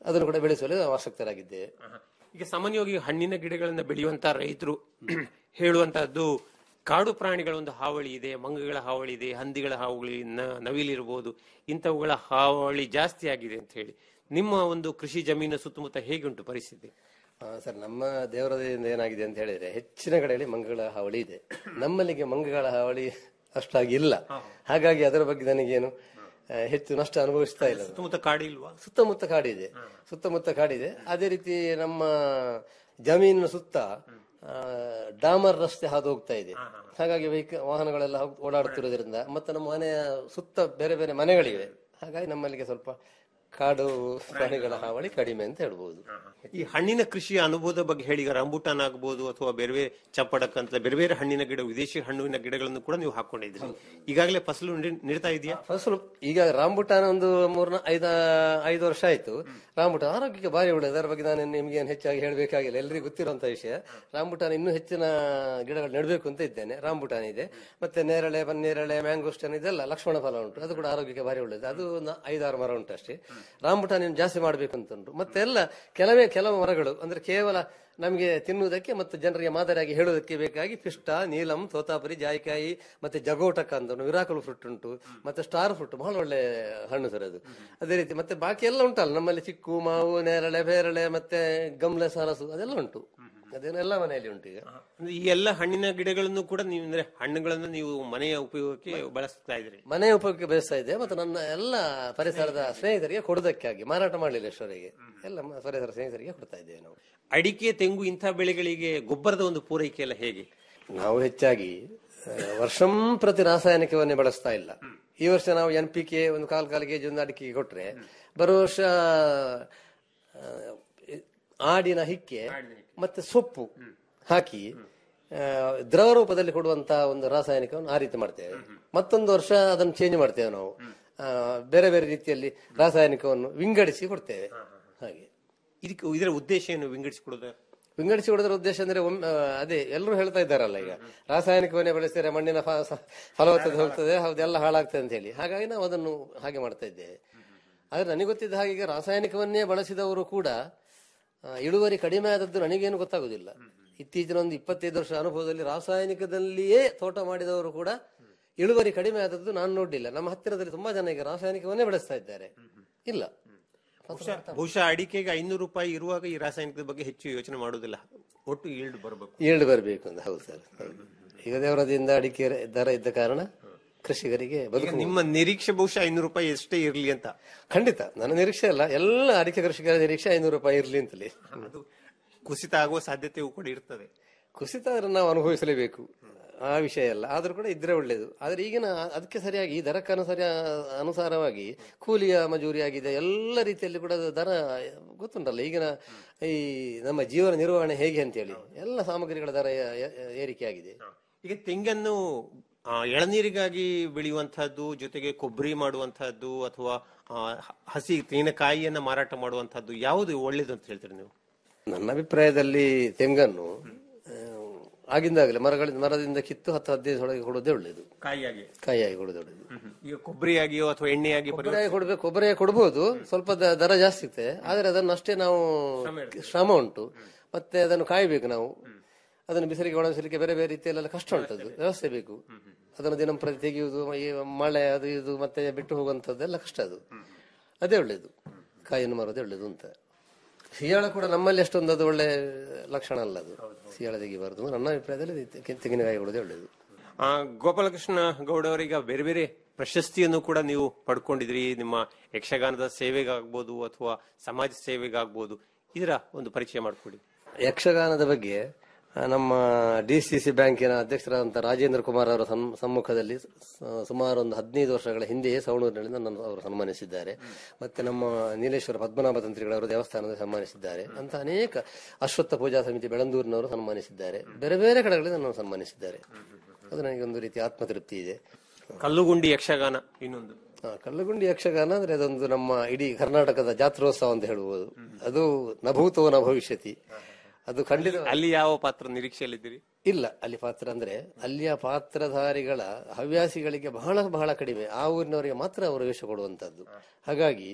ಅದನ್ನು ಕೂಡ ಬೆಳೆಸಲು ನಾವು ಆಸಕ್ತರಾಗಿದ್ದೇವೆ ಈಗ ಸಾಮಾನ್ಯವಾಗಿ ಹಣ್ಣಿನ ಗಿಡಗಳನ್ನ ಬೆಳೆಯುವಂತ ರೈತರು ಹೇಳುವಂತಹದ್ದು ಕಾಡು ಪ್ರಾಣಿಗಳ ಒಂದು ಹಾವಳಿ ಇದೆ ಮಂಗಗಳ ಹಾವಳಿ ಇದೆ ಹಂದಿಗಳ ಹಾವಳಿ ನ- ನವಿಲಿರ್ಬೋದು ಇಂಥವುಗಳ ಹಾವಳಿ ಜಾಸ್ತಿ ಆಗಿದೆ ಅಂತ ಹೇಳಿ ನಿಮ್ಮ ಒಂದು ಕೃಷಿ ಜಮೀನು ಸುತ್ತಮುತ್ತ ಹೇಗುಂಟು ಪರಿಸ್ಥಿತಿ ಆ, ಸರ್ ನಮ್ಮ ದೇವರದಿಂದ ಏನಾಗಿದೆ ಅಂತ ಹೇಳಿದ್ರೆ ಹೆಚ್ಚಿನ ಕಡೆಯಲ್ಲಿ ಮಂಗಗಳ ಹಾವಳಿ ಇದೆ ನಮ್ಮಲ್ಲಿಗೆ ಮಂಗಗಳ ಹಾವಳಿ ಅಷ್ಟಾಗಿ ಇಲ್ಲ ಹಾಗಾಗಿ ಅದರ ಬಗ್ಗೆ ನನಗೇನು ಆ, ಹೆಚ್ಚು ನಷ್ಟ ಅನುಭವಿಸ್ತಾ ಇಲ್ಲ ನಾನು. ಸುತ್ತಮುತ್ತ ಕಾಡು ಇಲ್ವಾ ಸುತ್ತಮುತ್ತ ಕಾಡಿದೆ ಸುತ್ತಮುತ್ತ ಕಾಡಿದೆ ಅದೇ ರೀತಿ ನಮ್ಮ ಜಮೀನಿನ ಸುತ್ತ ಆ, ಡಾಮರ್ ರಸ್ತೆ ಹಾದು ಹೋಗ್ತಾ ಇದೆ ಹಾಗಾಗಿ ವೆಹಿಕ ವಾಹನಗಳೆಲ್ಲ ಹೋಗ್- ಓಡಾಡುತ್ತಿರುವುದರಿಂದ ಮತ್ತೆ ನಮ್ಮ ಮನೆಯ ಸುತ್ತ ಬೇರೆ ಬೇರೆ ಮನೆಗಳಿವೆ ಹಾಗಾಗಿ ನಮ್ಮಲ್ಲಿಗೆ ಸ್ವಲ್ಪ ಕಾಡು ಪ್ರಾಣಿಗಳ ಹಾವಳಿ ಕಡಿಮೆ ಅಂತ ಹೇಳ್ಬೋದು ಈ ಹಣ್ಣಿನ ಕೃಷಿಯ ಅನುಭವದ ಬಗ್ಗೆ ಹೇಳಿ ಈಗ ರಂಬುಟಾನ್ ಆಗ್ಬೋದು ಅಥವಾ ಬೇರೆ ಬೇರೆ ಚಪ್ಪಡಕ್ ಅಂತ ಬೇರೆ ಬೇರೆ ಹಣ್ಣಿನ ಗಿಡ ವಿದೇಶಿ ಹಣ್ಣಿನ ಗಿಡಗಳನ್ನು ಕೂಡ ನೀವು ಹಾಕೊಂಡಿದ್ರಿ ಈಗಾಗಲೇ ಫಸಲು ನೀಡ್- ನೀಡ್ತಾ ಇದೆಯಾ ಫಸಲು ಈಗ ರಾಂಬುಟಾನ್ ಒಂದು ಮೂರ್ನ ಐದ ಐದು ವರ್ಷ ಆಯ್ತು ರಾಂಬುಟಾನ್ ಆರೋಗ್ಯಕ್ಕೆ ಭಾರಿ ಒಳ್ಳೆಯದು ಅದರ ಬಗ್ಗೆ ನಾನು ನಿಮ್ಗೆ ಏನು ಹೆಚ್ಚಾಗಿ ಹೇಳಬೇಕಾಗಿಲ್ಲ ಎಲ್ಲರಿಗೂ ಗೊತ್ತಿರುವಂತ ವಿಷಯ ರಾಂಬುಟಾನ್ ಇನ್ನೂ ಹೆಚ್ಚಿನ ಗಿಡಗಳು ನೆಡಬೇಕು ಅಂತ ಇದ್ದೇನೆ ರಾಂಬುಟಾನ್ ಇದೆ ಮತ್ತೆ ನೇರಳೆ ಬನ್ನೇರಳೆ ಮ್ಯಾಂಗೋಸ್ಟನ್ ಇದೆಲ್ಲ ಲಕ್ಷ್ಮಣ ಫಲ ಉಂಟು ಅದು ಕೂಡ ಆರೋಗ್ಯಕ್ಕೆ ಭಾರಿ ಒಳ್ಳೆಯದು ಅದು ನ- ಐದಾರು ಮರ ಉಂಟು ಅಷ್ಟೇ ರಾಂಬುಟಾನ್ ಇನ್ನು ಜಾಸ್ತಿ ಮಾಡಬೇಕು ಅಂತ ಉಂಟು ಮತ್ತೆ ಎಲ್ಲ ಕೆಲವೇ ಕೆಲವು ಮರಗಳು ಅಂದ್ರೆ ಕೇವಲ ನಮಗೆ ತಿನ್ನುವುದಕ್ಕೆ ಮತ್ತು ಜನರಿಗೆ ಮಾದರಿಯಾಗಿ ಹೇಳುವುದಕ್ಕೆ ಬೇಕಾಗಿ ಪಿಷ್ಟ ನೀಲಂ ತೋತಾಪುರಿ ಜಾಯಿಕಾಯಿ ಮತ್ತೆ ಜಗೋಟಕ ಅಂತ ಒಂದು ವಿರಾಕಲ್ ಫ್ರೂಟ್ ಉಂಟು ಮತ್ತೆ ಸ್ಟಾರ್ ಫ್ರೂಟ್ ಬಹಳ ಒಳ್ಳೆ ಹಣ್ಣು ಸರ್ ಅದು ಅದೇ ರೀತಿ ಮತ್ತೆ ಬಾಕಿ ಎಲ್ಲ ಉಂಟಲ್ಲ ನಮ್ಮಲ್ಲಿ ಚಿಕ್ಕು ಮಾವು ನೇರಳೆ ಬೇರಳೆ ಮತ್ತೆ ಗಮ್ಲೆ ಸರಸು ಅದೆಲ್ಲ ಉಂಟು ಅದೇನೆಲ್ಲ ಮನೆಯಲ್ಲಿ ಉಂಟು ಈಗ ಅಂದ್ರೆ ಈ ಎಲ್ಲ ಹಣ್ಣಿನ ಗಿಡಗಳನ್ನು ಕೂಡ ನೀವು ಅಂದ್ರೆ ಹಣ್ಣುಗಳನ್ನು ನೀವು ಮನೆಯ ಉಪಯೋಗಕ್ಕೆ ಬಳಸ್ತಾ ಇದ್ರಿ ಮನೆ ಉಪಯೋಗಕ್ಕೆ ಬೆಳೆಸ್ತಾ ಇದ್ದೆ ಮತ್ತು ನನ್ನ ಎಲ್ಲ ಪರಿಸರದ ಸ್ನೇಹಿತರಿಗೆ ಕೊಡೋದಕ್ಕಾಗಿ ಮಾರಾಟ ಮಾಡಲಿಲ್ಲ ಇಷ್ಟವರೆಗೆ ಎಲ್ಲ ಮ- ಪರಿಸರ ಸ್ನೇಹಿತರಿಗೆ ಕೊಡ್ತಾ ಇದ್ದೇವೆ ನಾವು ಅಡಿಕೆ ತೆಂಗು ಇಂಥ ಬೆಳೆಗಳಿಗೆ ಗೊಬ್ಬರದ ಒಂದು ಪೂರೈಕೆ ಎಲ್ಲ ಹೇಗೆ ನಾವು ಹೆಚ್ಚಾಗಿ ಆ, ವರ್ಷಂ ಪ್ರತಿ ರಾಸಾಯನಿಕವನ್ನೇ ಬಳಸ್ತಾ ಇಲ್ಲ ಈ ವರ್ಷ ನಾವು ಎನ್ ಪಿ ಕೆ ಒಂದು ಕಾಲ್ ಕಾಲು ಕೆಜಿ ಒಂದು ಅಡಿಕೆಗೆ ಕೊಟ್ರೆ ಬರುವ ವರ್ಷ ಆ, ಆಡಿನ ಹಿಕ್ಕೆ ಮತ್ತೆ ಸೊಪ್ಪು ಹಾಕಿ ಆ, ದ್ರವ ರೂಪದಲ್ಲಿ ಕೊಡುವಂತ ಒಂದು ರಾಸಾಯನಿಕವನ್ನು ಆ ರೀತಿ ಮಾಡ್ತೇವೆ ಮತ್ತೊಂದು ವರ್ಷ ಅದನ್ನು ಚೇಂಜ್ ಮಾಡ್ತೇವೆ ನಾವು ಆ, ಬೇರೆ ಬೇರೆ ರೀತಿಯಲ್ಲಿ ರಾಸಾಯನಿಕವನ್ನು ವಿಂಗಡಿಸಿ ಕೊಡ್ತೇವೆ ಹಾಗೆ ಇದಕ್ಕೆ ಇದರ ಉದ್ದೇಶ ಏನು ವಿಂಗಡಿಸಿಕೊಡೋದು ವಿಂಗಡಿಸಿ ಕೊಡೋದ್ರ ಉದ್ದೇಶ ಅಂದ್ರೆ ಒಮ್ಮೆ, ಆ, ಅದೇ ಎಲ್ಲರೂ ಹೇಳ್ತಾ ಇದ್ದಾರಲ್ಲ ಈಗ ರಾಸಾಯನಿಕವನ್ನೇ ಬಳಸಿದರೆ ಮಣ್ಣಿನ ಫ- ಸ- ಫಲವತ್ತತೆ ಹೋಗ್ತದೆ ಹೌದೆಲ್ಲ ಹಾಳಾಗ್ತದೆ ಅಂತ ಹೇಳಿ ಹಾಗಾಗಿ ನಾವು ಅದನ್ನು ಹಾಗೆ ಮಾಡ್ತಾ ಇದ್ದೇವೆ ಆದ್ರೆ ನನಗೆ ಗೊತ್ತಿದ್ದ ಹಾಗೆ ಈಗ ರಾಸಾಯನಿಕವನ್ನೇ ಬಳಸಿದವರು ಕೂಡ ಆ, ಇಳುವರಿ ಕಡಿಮೆ ಆದದ್ದು ನನಗೇನು ಗೊತ್ತಾಗುದಿಲ್ಲ ಇತ್ತೀಚಿನ ಒಂದು ಇಪ್ಪತ್ತೈದು ವರ್ಷ ಅನುಭವದಲ್ಲಿ ರಾಸಾಯನಿಕದಲ್ಲಿಯೇ ತೋಟ ಮಾಡಿದವರು ಕೂಡ ಇಳುವರಿ ಕಡಿಮೆ ಆದದ್ದು ನಾನು ನೋಡ್ಲಿಲ್ಲ ನಮ್ಮ ಹತ್ತಿರದಲ್ಲಿ ತುಂಬಾ ಜನ ಈಗ ರಾಸಾಯನಿಕವನ್ನೇ ಬಳಸ್ತಾ ಇದ್ದಾರೆ ಇಲ್ಲ ಬಹುಶಃ ಬಹುಶಃ ಅಡಿಕೆಗೆ ಐನೂರು ರೂಪಾಯಿ ಇರುವಾಗ ಈ ರಾಸಾಯನಿಕದ ಬಗ್ಗೆ ಹೆಚ್ಚು ಯೋಚನೆ ಮಾಡುವುದಿಲ್ಲ ಒಟ್ಟು ಈಲ್ಡ್ ಬರಬೇಕು ಈಲ್ಡ್ ಬರಬೇಕು ಅಂತ ಹೌದು ಸರ್ ಹೌದು. ಈಗ ದೇವರದಿಂದ ಅಡಿಕೆ ದರ ಇದ್ದ ಕಾರಣ ಕೃಷಿಕರಿಗೆ ಬದುಕು ನಿಮ್ಮ ನಿರೀಕ್ಷೆ ಬಹುಶಃ ಐನೂರು ರೂಪಾಯಿ ಎಷ್ಟೇ ಇರ್ಲಿ ಅಂತ ಖಂಡಿತ ನನ್ನ ನಿರೀಕ್ಷೆ ಅಲ್ಲ ಎಲ್ಲ ಅಡಿಕೆ ಕೃಷಿಕರ ನಿರೀಕ್ಷೆ ಐನೂರು ರೂಪಾಯಿ ಇರ್ಲಿ ಅಂತಲೇ ಅದು ಕುಸಿತ ಆಗುವ ಸಾಧ್ಯತೆಯೂ ಕೂಡ ಇರ್ತದೆ ಕುಸಿತ ಆದ್ರೆ ನಾವು ಅನುಭವಿಸಲೇಬೇಕು ಆ ವಿಷಯ ಅಲ್ಲ ಆದ್ರೂ ಕೂಡ ಇದ್ರೆ ಒಳ್ಳೇದು ಆದ್ರೆ ಈಗಿನ ಅದಕ್ಕೆ ಸರಿಯಾಗಿ ಈ ದರಕ್ಕೆ ಅನುಸಾರ ಅನುಸಾರವಾಗಿ ಕೂಲಿಯ ಮಜೂರಿ ಆಗಿದೆ ಎಲ್ಲ ರೀತಿಯಲ್ಲಿ ಕೂಡ ಅದು ದರ ಗೊತ್ತುಂಟಲ್ಲ ಈಗಿನ ಈ ನಮ್ಮ ಜೀವನ ನಿರ್ವಹಣೆ ಹೇಗೆ ಅಂತೇಳಿ ಎಲ್ಲ ಸಾಮಗ್ರಿಗಳ ದರ ಏ- ಏ- ಏರಿಕೆ ಆಗಿದೆ ಈಗ ತೆಂಗನ್ನು ಆ, ಎಳನೀರಿಗಾಗಿ ಬೆಳೆಯುವಂತಹದ್ದು ಜೊತೆಗೆ ಕೊಬ್ಬರಿ ಮಾಡುವಂತಹದ್ದು ಅಥವಾ ಆ, ಹ- ಹಸಿ ತೆಂಗಿನಕಾಯಿಯನ್ನ ಮಾರಾಟ ಮಾಡುವಂತಹದ್ದು ಯಾವುದು ಒಳ್ಳೇದು ಅಂತ ಹೇಳ್ತೀರಿ ನೀವು ನನ್ನ ಅಭಿಪ್ರಾಯದಲ್ಲಿ ತೆಂಗನ್ನು ಆ, ಆಗಿಂದಾಗಲೇ ಮರಗಳಿಂದ ಮರದಿಂದ ಕಿತ್ತು ಹತ್ತು ಹದಿನೈದು ಒಳಗೆ ಕೊಡೋದೇ ಒಳ್ಳೇದು ಕಾಯಿಯಾಗಿ ಕಾಯಿಯಾಗಿ ಕೊಡೋದೇ ಒಳ್ಳೇದು ಈಗ ಕೊಬ್ಬರಿಯಾಗಿಯೋ ಅಥವಾ ಎಣ್ಣೆಯಾಗಿ ಕೊಬ್ಬರಿ ಕೊಡ್ಬೇಕು ಕೊಬ್ಬರಿ ಕೊಡ್ಬೋದು ಸ್ವಲ್ಪ ದ- ದರ ಜಾಸ್ತಿ ಸಿಗ್ತದೆ ಆದ್ರೆ ಅದನ್ನು ಅಷ್ಟೇ ನಾವು ಶ್ರಮ ಉಂಟು ಮತ್ತೆ ಅದನ್ನು ಕಾಯ್ಬೇಕು ನಾವು ಅದನ್ನು ಬಿಸಿಲಿಗೆ ಒಣಗಿಸಲಿಕ್ಕೆ ಬೇರೆ ಬೇರೆ ರೀತಿಯಲ್ಲೆಲ್ಲ ಕಷ್ಟ ಉಂಟದು ವ್ಯವಸ್ಥೆ ಬೇಕು ಅದನ್ನು ದಿನಂಪ್ರತಿ ತೆಗೆಯುವುದು ಈ ಮಳೆ ಅದು ಇದು ಮತ್ತೆ ಬಿಟ್ಟು ಹೋಗುವಂತದ್ದೆಲ್ಲ ಕಷ್ಟ ಅದು ಅದೇ ಒಳ್ಳೇದು ಕಾಯಿಯನ್ನು ಮಾರೋದೇ ಒಳ್ಳೇದು ಅಂತ ಸಿಯಾಳ ಕೂಡ ನಮ್ಮಲ್ಲಿ ಅಷ್ಟೊಂದು ಅದು ಒಳ್ಳೆ ಲಕ್ಷಣ ಅಲ್ಲ ಅದು ಸಿಯಾಳ ತೆಗಿಬಾರದು ನನ್ನ ಅಭಿಪ್ರಾಯದಲ್ಲಿ ತೆ- ತೆಂಗಿನಕಾಯಿ ಕೊಡೋದೇ ಒಳ್ಳೇದು ಆ, ಗೋಪಾಲಕೃಷ್ಣ ಗೌಡ ಅವರೀಗ ಬೇರೆ ಬೇರೆ ಪ್ರಶಸ್ತಿಯನ್ನು ಕೂಡ ನೀವು ಪಡ್ಕೊಂಡಿದ್ರಿ ನಿಮ್ಮ ಯಕ್ಷಗಾನದ ಸೇವೆಗಾಗ್ಬೋದು ಅಥವಾ ಸಮಾಜ ಸೇವೆಗಾಗ್ಬೋದು ಇದರ ಒಂದು ಪರಿಚಯ ಮಾಡಿಕೊಡಿ ಯಕ್ಷಗಾನದ ಬಗ್ಗೆ ಆ, ನಮ್ಮ ಡಿ ಸಿ ಸಿ ಬ್ಯಾಂಕಿನ ಅಧ್ಯಕ್ಷರಾದಂಥ ರಾಜೇಂದ್ರ ಕುಮಾರ್ ಅವರ ಸಮ್- ಸಮ್ಮುಖದಲ್ಲಿ ಸ- ಸುಮಾರು ಒಂದು ಹದಿನೈದು ವರ್ಷಗಳ ಹಿಂದೆಯೇ ಸವಣೂರಿನಿಂದ ನನ್ನ ಅವರು ಸನ್ಮಾನಿಸಿದ್ದಾರೆ ಮತ್ತೆ ನಮ್ಮ ನೀಲೇಶ್ವರ ಪದ್ಮನಾಭ ತಂತ್ರಿಗಳವರು ದೇವಸ್ಥಾನದಲ್ಲಿ ಸನ್ಮಾನಿಸಿದ್ದಾರೆ ಅಂತ ಅನೇಕ ಅಶ್ವತ್ಥ ಪೂಜಾ ಸಮಿತಿ ಬೆಳಂದೂರಿನವರು ಸನ್ಮಾನಿಸಿದ್ದಾರೆ ಬೇರೆ ಬೇರೆ ಕಡೆಗಳಲ್ಲಿ ನನ್ನನ್ನು ಸನ್ಮಾನಿಸಿದ್ದಾರೆ ಅದು ನನಗೆ ಒಂದು ರೀತಿ ಆತ್ಮತೃಪ್ತಿ ಇದೆ ಕಲ್ಲುಗುಂಡಿ ಯಕ್ಷಗಾನ ಇನ್ನೊಂದು ಆ, ಕಲ್ಲಗುಂಡಿ ಯಕ್ಷಗಾನ ಅಂದ್ರೆ ಅದೊಂದು ನಮ್ಮ ಇಡೀ ಕರ್ನಾಟಕದ ಜಾತ್ರೋತ್ಸವ ಅಂತ ಹೇಳ್ಬೋದು ಅದು ನಭೂತೋ ನ ಭವಿಷ್ಯತಿ ಅದು ಖಂಡಿತ ಅಲ್ಲಿ ಯಾವ ಪಾತ್ರ ನಿರೀಕ್ಷೆಯಲ್ಲಿದ್ದೀರಿ ಇಲ್ಲ ಅಲ್ಲಿ ಪಾತ್ರ ಅಂದ್ರೆ ಅಲ್ಲಿಯ ಪಾತ್ರಧಾರಿಗಳ ಹವ್ಯಾಸಿಗಳಿಗೆ ಬಹಳ ಬಹಳ ಕಡಿಮೆ ಆ ಊರಿನವರಿಗೆ ಮಾತ್ರ ಅವರು ವೇಷ ಕೊಡುವಂತದ್ದು ಹಾಗಾಗಿ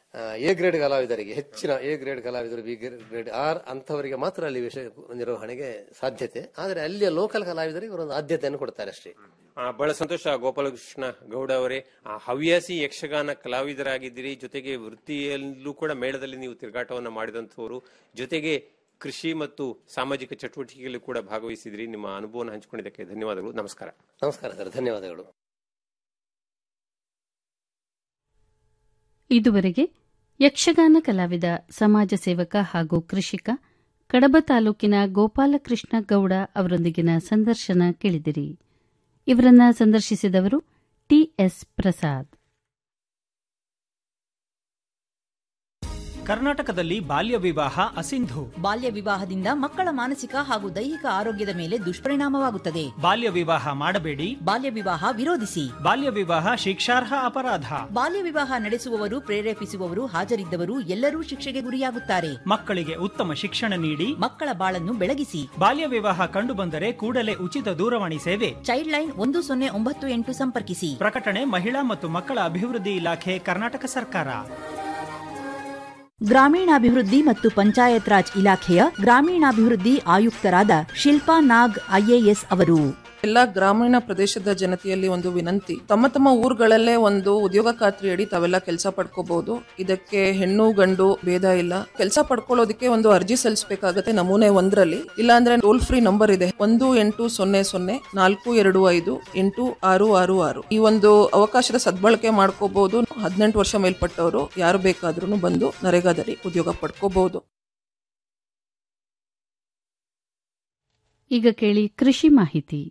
ಎ ಗ್ರೇಡ್ ಕಲಾವಿದರಿಗೆ ಹೆಚ್ಚಿನ ಎ ಗ್ರೇಡ್ ಕಲಾವಿದರು ಬಿ ಗ್ರೇಡ್ ಆರ್ ಅಂತವರಿಗೆ ಮಾತ್ರ ಅಲ್ಲಿ ವಿಷಯ ನಿರ್ವಹಣೆಗೆ ಸಾಧ್ಯತೆ ಆದರೆ ಅಲ್ಲಿಯ ಲೋಕಲ್ ಕಲಾವಿದರಿಗೆ ಇವರೊಂದು ಆದ್ಯತೆಯನ್ನು ಕೊಡ್ತಾರೆ ಅಷ್ಟೇ ಆ, ಬಹಳ ಸಂತೋಷ ಗೋಪಾಲಕೃಷ್ಣ ಗೌಡ ಅವರೇ ಆ, ಹವ್ಯಾಸಿ ಯಕ್ಷಗಾನ ಕಲಾವಿದರಾಗಿದ್ದೀರಿ ಜೊತೆಗೆ ವೃತ್ತಿಯಲ್ಲೂ ಕೂಡ ಮೇಳದಲ್ಲಿ ನೀವು ತಿರುಗಾಟವನ್ನ ಮಾಡಿದಂಥವರು ಜೊತೆಗೆ ಕೃಷಿ ಮತ್ತು ಸಾಮಾಜಿಕ ಚಟುವಟಿಕೆಗಳಲ್ಲೂ ಕೂಡ ಭಾಗವಹಿಸಿದ್ರಿ ನಿಮ್ಮ ಅನುಭವನ ಹಂಚಿಕೊಂಡಿದ್ದಕ್ಕೆ ಧನ್ಯವಾದಗಳು ನಮಸ್ಕಾರ ನಮಸ್ಕಾರ ಸರ್ ಧನ್ಯವಾದಗಳು ಇದುವರೆಗೆ ಯಕ್ಷಗಾನ ಕಲಾವಿದ ಸಮಾಜ ಸೇವಕ ಹಾಗೂ ಕೃಷಿಕ ಕಡಬ ತಾಲೂಕಿನ ಗೋಪಾಲಕೃಷ್ಣ ಗೌಡ ಅವರೊಂದಿಗಿನ ಸಂದರ್ಶನ ಕೇಳಿದಿರಿ ಇವರನ್ನ ಸಂದರ್ಶಿಸಿದವರು ಟಿಎಸ್ ಪ್ರಸಾದ್ ಕರ್ನಾಟಕದಲ್ಲಿ ಬಾಲ್ಯ ವಿವಾಹ ಅಸಿಂಧು ಬಾಲ್ಯ ವಿವಾಹದಿಂದ ಮಕ್ಕಳ ಮಾನಸಿಕ ಹಾಗೂ ದೈಹಿಕ ಆರೋಗ್ಯದ ಮೇಲೆ ದುಷ್ಪರಿಣಾಮವಾಗುತ್ತದೆ ಬಾಲ್ಯ ವಿವಾಹ ಮಾಡಬೇಡಿ ಬಾಲ್ಯ ವಿವಾಹ ವಿರೋಧಿಸಿ ಬಾಲ್ಯ ವಿವಾಹ ಶಿಕ್ಷಾರ್ಹ ಅಪರಾಧ ಬಾಲ್ಯ ವಿವಾಹ ನಡೆಸುವವರು ಪ್ರೇರೇಪಿಸುವವರು ಹಾಜರಿದ್ದವರು ಎಲ್ಲರೂ ಶಿಕ್ಷೆಗೆ ಗುರಿಯಾಗುತ್ತಾರೆ ಮಕ್ಕಳಿಗೆ ಉತ್ತಮ ಶಿಕ್ಷಣ ನೀಡಿ ಮಕ್ಕಳ ಬಾಳನ್ನು ಬೆಳಗಿಸಿ ಬಾಲ್ಯ ವಿವಾಹ ಕಂಡುಬಂದರೆ ಕೂಡಲೇ ಉಚಿತ ದೂರವಾಣಿ ಸೇವೆ ಚೈಲ್ಡ್ ಲೈನ್ ಒಂದು ಸೊನ್ನೆ ಒಂಬತ್ತು ಎಂಟು ಸಂಪರ್ಕಿಸಿ ಪ್ರಕಟಣೆ ಮಹಿಳಾ ಮತ್ತು ಮಕ್ಕಳ ಅಭಿವೃದ್ಧಿ ಇಲಾಖೆ ಕರ್ನಾಟಕ ಸರ್ಕಾರ ಗ್ರಾಮೀಣಾಭಿವೃದ್ಧಿ ಮತ್ತು ಪಂಚಾಯತ್ ರಾಜ್ ಇಲಾಖೆಯ ಗ್ರಾಮೀಣಾಭಿವೃದ್ಧಿ ಆಯುಕ್ತರಾದ ಶಿಲ್ಪಾ ನಾಗ್ ಐಎಎಸ್ ಅವರು ಎಲ್ಲ ಗ್ರಾಮೀಣ ಪ್ರದೇಶದ ಜನತೆಯಲ್ಲಿ ಒಂದು ವಿನಂತಿ ತಮ್ಮ ತಮ್ಮ ಊರುಗಳಲ್ಲೇ ಒಂದು ಉದ್ಯೋಗ ಖಾತ್ರಿಯಡಿ ತಾವೆಲ್ಲ ಕೆಲಸ ಪಡ್ಕೋಬಹುದು ಇದಕ್ಕೆ ಹೆಣ್ಣು ಗಂಡು ಭೇದ ಇಲ್ಲ ಕೆಲಸ ಪಡ್ಕೊಳ್ಳೋದಕ್ಕೆ ಒಂದು ಅರ್ಜಿ ಸಲ್ಲಿಸಬೇಕಾಗತ್ತೆ ನಮೂನೆ ಒಂದರಲ್ಲಿ ಇಲ್ಲಾಂದ್ರೆ ಟೋಲ್ ಫ್ರೀ ನಂಬರ್ ಇದೆ ಒಂದು ಎಂಟು ಸೊನ್ನೆ ಸೊನ್ನೆ ನಾಲ್ಕು ಎರಡು ಐದು ಎಂಟು ಆರು ಆರು ಆರು ಈ ಒಂದು ಅವಕಾಶದ ಸದ್ಬಳಕೆ ಮಾಡ್ಕೋಬಹುದು ಹದಿನೆಂಟು ವರ್ಷ ಮೇಲ್ಪಟ್ಟವರು ಯಾರು ಬೇಕಾದ್ರೂ ಬಂದು ನರೇಗಾದಲ್ಲಿ ಉದ್ಯೋಗ ಪಡ್ಕೋಬಹುದು ಈಗ ಕೇಳಿ ಕೃಷಿ ಮಾಹಿತಿ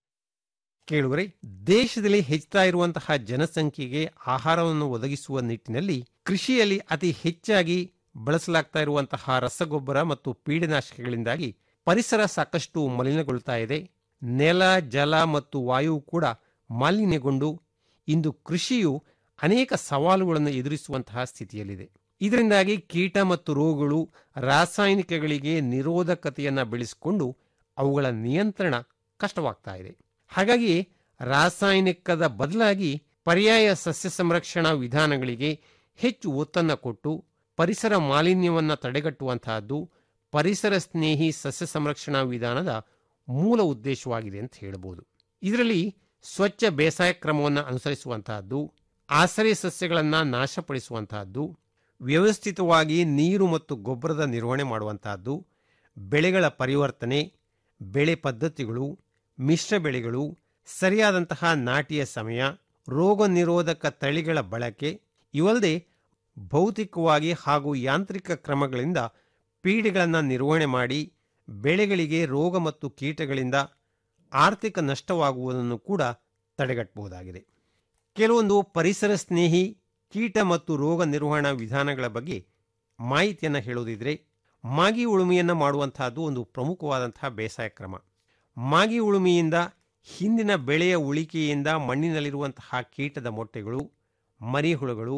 ಕೇಳುವರೆ ದೇಶದಲ್ಲಿ ಹೆಚ್ಚುತ್ತಾ ಇರುವಂತಹ ಜನಸಂಖ್ಯೆಗೆ ಆಹಾರವನ್ನು ಒದಗಿಸುವ ನಿಟ್ಟಿನಲ್ಲಿ ಕೃಷಿಯಲ್ಲಿ ಅತಿ ಹೆಚ್ಚಾಗಿ ಬಳಸಲಾಗ್ತಾ ಇರುವಂತಹ ರಸಗೊಬ್ಬರ ಮತ್ತು ಪೀಡನಾಶಕಗಳಿಂದಾಗಿ ಪರಿಸರ ಸಾಕಷ್ಟು ಮಲಿನಗೊಳ್ತಾ ಇದೆ ನೆಲ ಜಲ ಮತ್ತು ವಾಯು ಕೂಡ ಮಾಲಿನ್ಯಗೊಂಡು ಇಂದು ಕೃಷಿಯು ಅನೇಕ ಸವಾಲುಗಳನ್ನು ಎದುರಿಸುವಂತಹ ಸ್ಥಿತಿಯಲ್ಲಿದೆ ಇದರಿಂದಾಗಿ ಕೀಟ ಮತ್ತು ರೋಗಗಳು ರಾಸಾಯನಿಕಗಳಿಗೆ ನಿರೋಧಕತೆಯನ್ನು ಬೆಳೆಸಿಕೊಂಡು ಅವುಗಳ ನಿಯಂತ್ರಣ ಕಷ್ಟವಾಗ್ತಾ ಇದೆ ಹಾಗಾಗಿ ರಾಸಾಯನಿಕದ ಬದಲಾಗಿ ಪರ್ಯಾಯ ಸಸ್ಯ ಸಂರಕ್ಷಣಾ ವಿಧಾನಗಳಿಗೆ ಹೆಚ್ಚು ಒತ್ತನ್ನು ಕೊಟ್ಟು ಪರಿಸರ ಮಾಲಿನ್ಯವನ್ನು ತಡೆಗಟ್ಟುವಂತಹದ್ದು ಪರಿಸರ ಸ್ನೇಹಿ ಸಸ್ಯ ಸಂರಕ್ಷಣಾ ವಿಧಾನದ ಮೂಲ ಉದ್ದೇಶವಾಗಿದೆ ಅಂತ ಹೇಳಬಹುದು ಇದರಲ್ಲಿ ಸ್ವಚ್ಛ ಬೇಸಾಯ ಕ್ರಮವನ್ನು ಅನುಸರಿಸುವಂತಹದ್ದು ಆಸರೆ ಸಸ್ಯಗಳನ್ನು ನಾಶಪಡಿಸುವಂತಹದ್ದು ವ್ಯವಸ್ಥಿತವಾಗಿ ನೀರು ಮತ್ತು ಗೊಬ್ಬರದ ನಿರ್ವಹಣೆ ಮಾಡುವಂತಹದ್ದು ಬೆಳೆಗಳ ಪರಿವರ್ತನೆ ಬೆಳೆ ಪದ್ಧತಿಗಳು ಮಿಶ್ರ ಬೆಳೆಗಳು ಸರಿಯಾದಂತಹ ನಾಟಿಯ ಸಮಯ ರೋಗ ನಿರೋಧಕ ತಳಿಗಳ ಬಳಕೆ ಇವಲ್ಲದೆ ಭೌತಿಕವಾಗಿ ಹಾಗೂ ಯಾಂತ್ರಿಕ ಕ್ರಮಗಳಿಂದ ಪೀಡೆಗಳನ್ನು ನಿರ್ವಹಣೆ ಮಾಡಿ ಬೆಳೆಗಳಿಗೆ ರೋಗ ಮತ್ತು ಕೀಟಗಳಿಂದ ಆರ್ಥಿಕ ನಷ್ಟವಾಗುವುದನ್ನು ಕೂಡ ತಡೆಗಟ್ಟಬಹುದಾಗಿದೆ ಕೆಲವೊಂದು ಪರಿಸರ ಸ್ನೇಹಿ ಕೀಟ ಮತ್ತು ರೋಗ ನಿರ್ವಹಣಾ ವಿಧಾನಗಳ ಬಗ್ಗೆ ಮಾಹಿತಿಯನ್ನು ಹೇಳೋದಿದ್ರೆ ಮಾಗಿ ಉಳುಮೆಯನ್ನು ಮಾಡುವಂತಹದ್ದು ಒಂದು ಪ್ರಮುಖವಾದಂತಹ ಬೇಸಾಯ ಕ್ರಮ ಮಾಗಿ ಉಳುಮೆಯಿಂದ ಹಿಂದಿನ ಬೆಳೆಯ ಉಳಿಕೆಯಿಂದ ಮಣ್ಣಿನಲ್ಲಿರುವಂತಹ ಕೀಟದ ಮೊಟ್ಟೆಗಳು ಮರಿಹುಳುಗಳು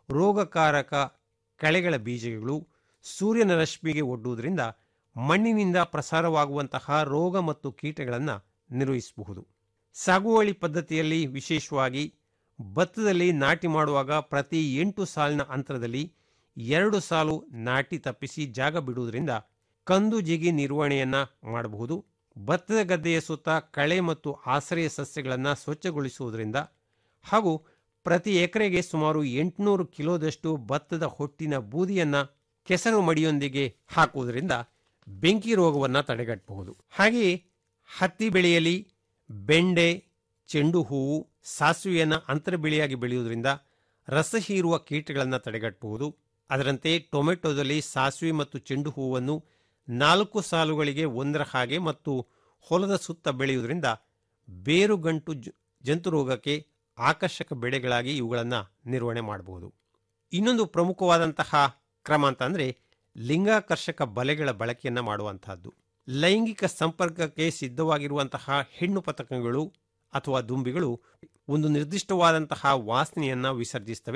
ರೋಗಕಾರಕ ಕಳೆಗಳ ಬೀಜಗಳು ಸೂರ್ಯನ ರಶ್ಮಿಗೆ ಒಡ್ಡುವುದರಿಂದ ಮಣ್ಣಿನಿಂದ ಪ್ರಸಾರವಾಗುವಂತಹ ರೋಗ ಮತ್ತು ಕೀಟಗಳನ್ನು ನಿರ್ವಹಿಸಬಹುದು ಸಾಗುವಳಿ ಪದ್ಧತಿಯಲ್ಲಿ ವಿಶೇಷವಾಗಿ ಭತ್ತದಲ್ಲಿ ನಾಟಿ ಮಾಡುವಾಗ ಪ್ರತಿ ಎಂಟು ಸಾಲಿನ ಅಂತರದಲ್ಲಿ ಎರಡು ಸಾಲು ನಾಟಿ ತಪ್ಪಿಸಿ ಜಾಗ ಬಿಡುವುದರಿಂದ ಕಂದು ಜಿಗಿ ನಿರ್ವಹಣೆಯನ್ನ ಮಾಡಬಹುದು ಭತ್ತದ ಗದ್ದೆಯ ಸುತ್ತ ಕಳೆ ಮತ್ತು ಆಶ್ರಯ ಸಸ್ಯಗಳನ್ನು ಸ್ವಚ್ಛಗೊಳಿಸುವುದರಿಂದ ಹಾಗೂ ಪ್ರತಿ ಎಕರೆಗೆ ಸುಮಾರು ಎಂಟುನೂರು ಕಿಲೋದಷ್ಟು ಭತ್ತದ ಹೊಟ್ಟಿನ ಬೂದಿಯನ್ನ ಕೆಸರು ಮಡಿಯೊಂದಿಗೆ ಹಾಕುವುದರಿಂದ ಬೆಂಕಿ ರೋಗವನ್ನು ತಡೆಗಟ್ಟಬಹುದು ಹಾಗೆಯೇ ಹತ್ತಿ ಬೆಳೆಯಲ್ಲಿ ಬೆಂಡೆ ಚೆಂಡು ಹೂವು ಸಾಸಿವೆಯನ್ನು ಅಂತರ ಬೆಳೆಯಾಗಿ ಬೆಳೆಯುವುದರಿಂದ ರಸ ಹೀರುವ ಕೀಟಗಳನ್ನು ತಡೆಗಟ್ಟಬಹುದು ಅದರಂತೆ ಟೊಮೆಟೊದಲ್ಲಿ ಸಾಸಿವೆ ಮತ್ತು ಚೆಂಡು ಹೂವನ್ನು ನಾಲ್ಕು ಸಾಲುಗಳಿಗೆ ಒಂದರ ಹಾಗೆ ಮತ್ತು ಹೊಲದ ಸುತ್ತ ಬೆಳೆಯುವುದರಿಂದ ಬೇರುಗಂಟು ಜ- ಜಂತು ರೋಗಕ್ಕೆ ಆಕರ್ಷಕ ಬೆಳೆಗಳಾಗಿ ಇವುಗಳನ್ನು ನಿರ್ವಹಣೆ ಮಾಡಬಹುದು ಇನ್ನೊಂದು ಪ್ರಮುಖವಾದಂತಹ ಕ್ರಮ ಅಂತಂದರೆ ಲಿಂಗಾಕರ್ಷಕ ಬಲೆಗಳ ಬಳಕೆಯನ್ನು ಮಾಡುವಂತಹದ್ದು ಲೈಂಗಿಕ ಸಂಪರ್ಕಕ್ಕೆ ಸಿದ್ಧವಾಗಿರುವಂತಹ ಹೆಣ್ಣು ಪತಕಗಳು ಅಥವಾ ದುಂಬಿಗಳು ಒಂದು ನಿರ್ದಿಷ್ಟವಾದಂತಹ ವಾಸನೆಯನ್ನು ವಿಸರ್ಜಿಸ್ತವೆ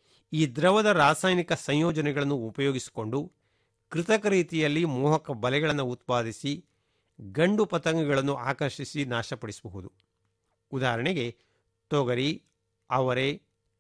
ಈ ದ್ರವದ ರಾಸಾಯನಿಕ ಸಂಯೋಜನೆಗಳನ್ನು ಉಪಯೋಗಿಸಿಕೊಂಡು ಕೃತಕ ರೀತಿಯಲ್ಲಿ ಮೋಹಕ ಬಲೆಗಳನ್ನು ಉತ್ಪಾದಿಸಿ ಗಂಡು ಪತಂಗಗಳನ್ನು ಆಕರ್ಷಿಸಿ ನಾಶಪಡಿಸಬಹುದು ಉದಾಹರಣೆಗೆ ತೊಗರಿ ಅವರೆ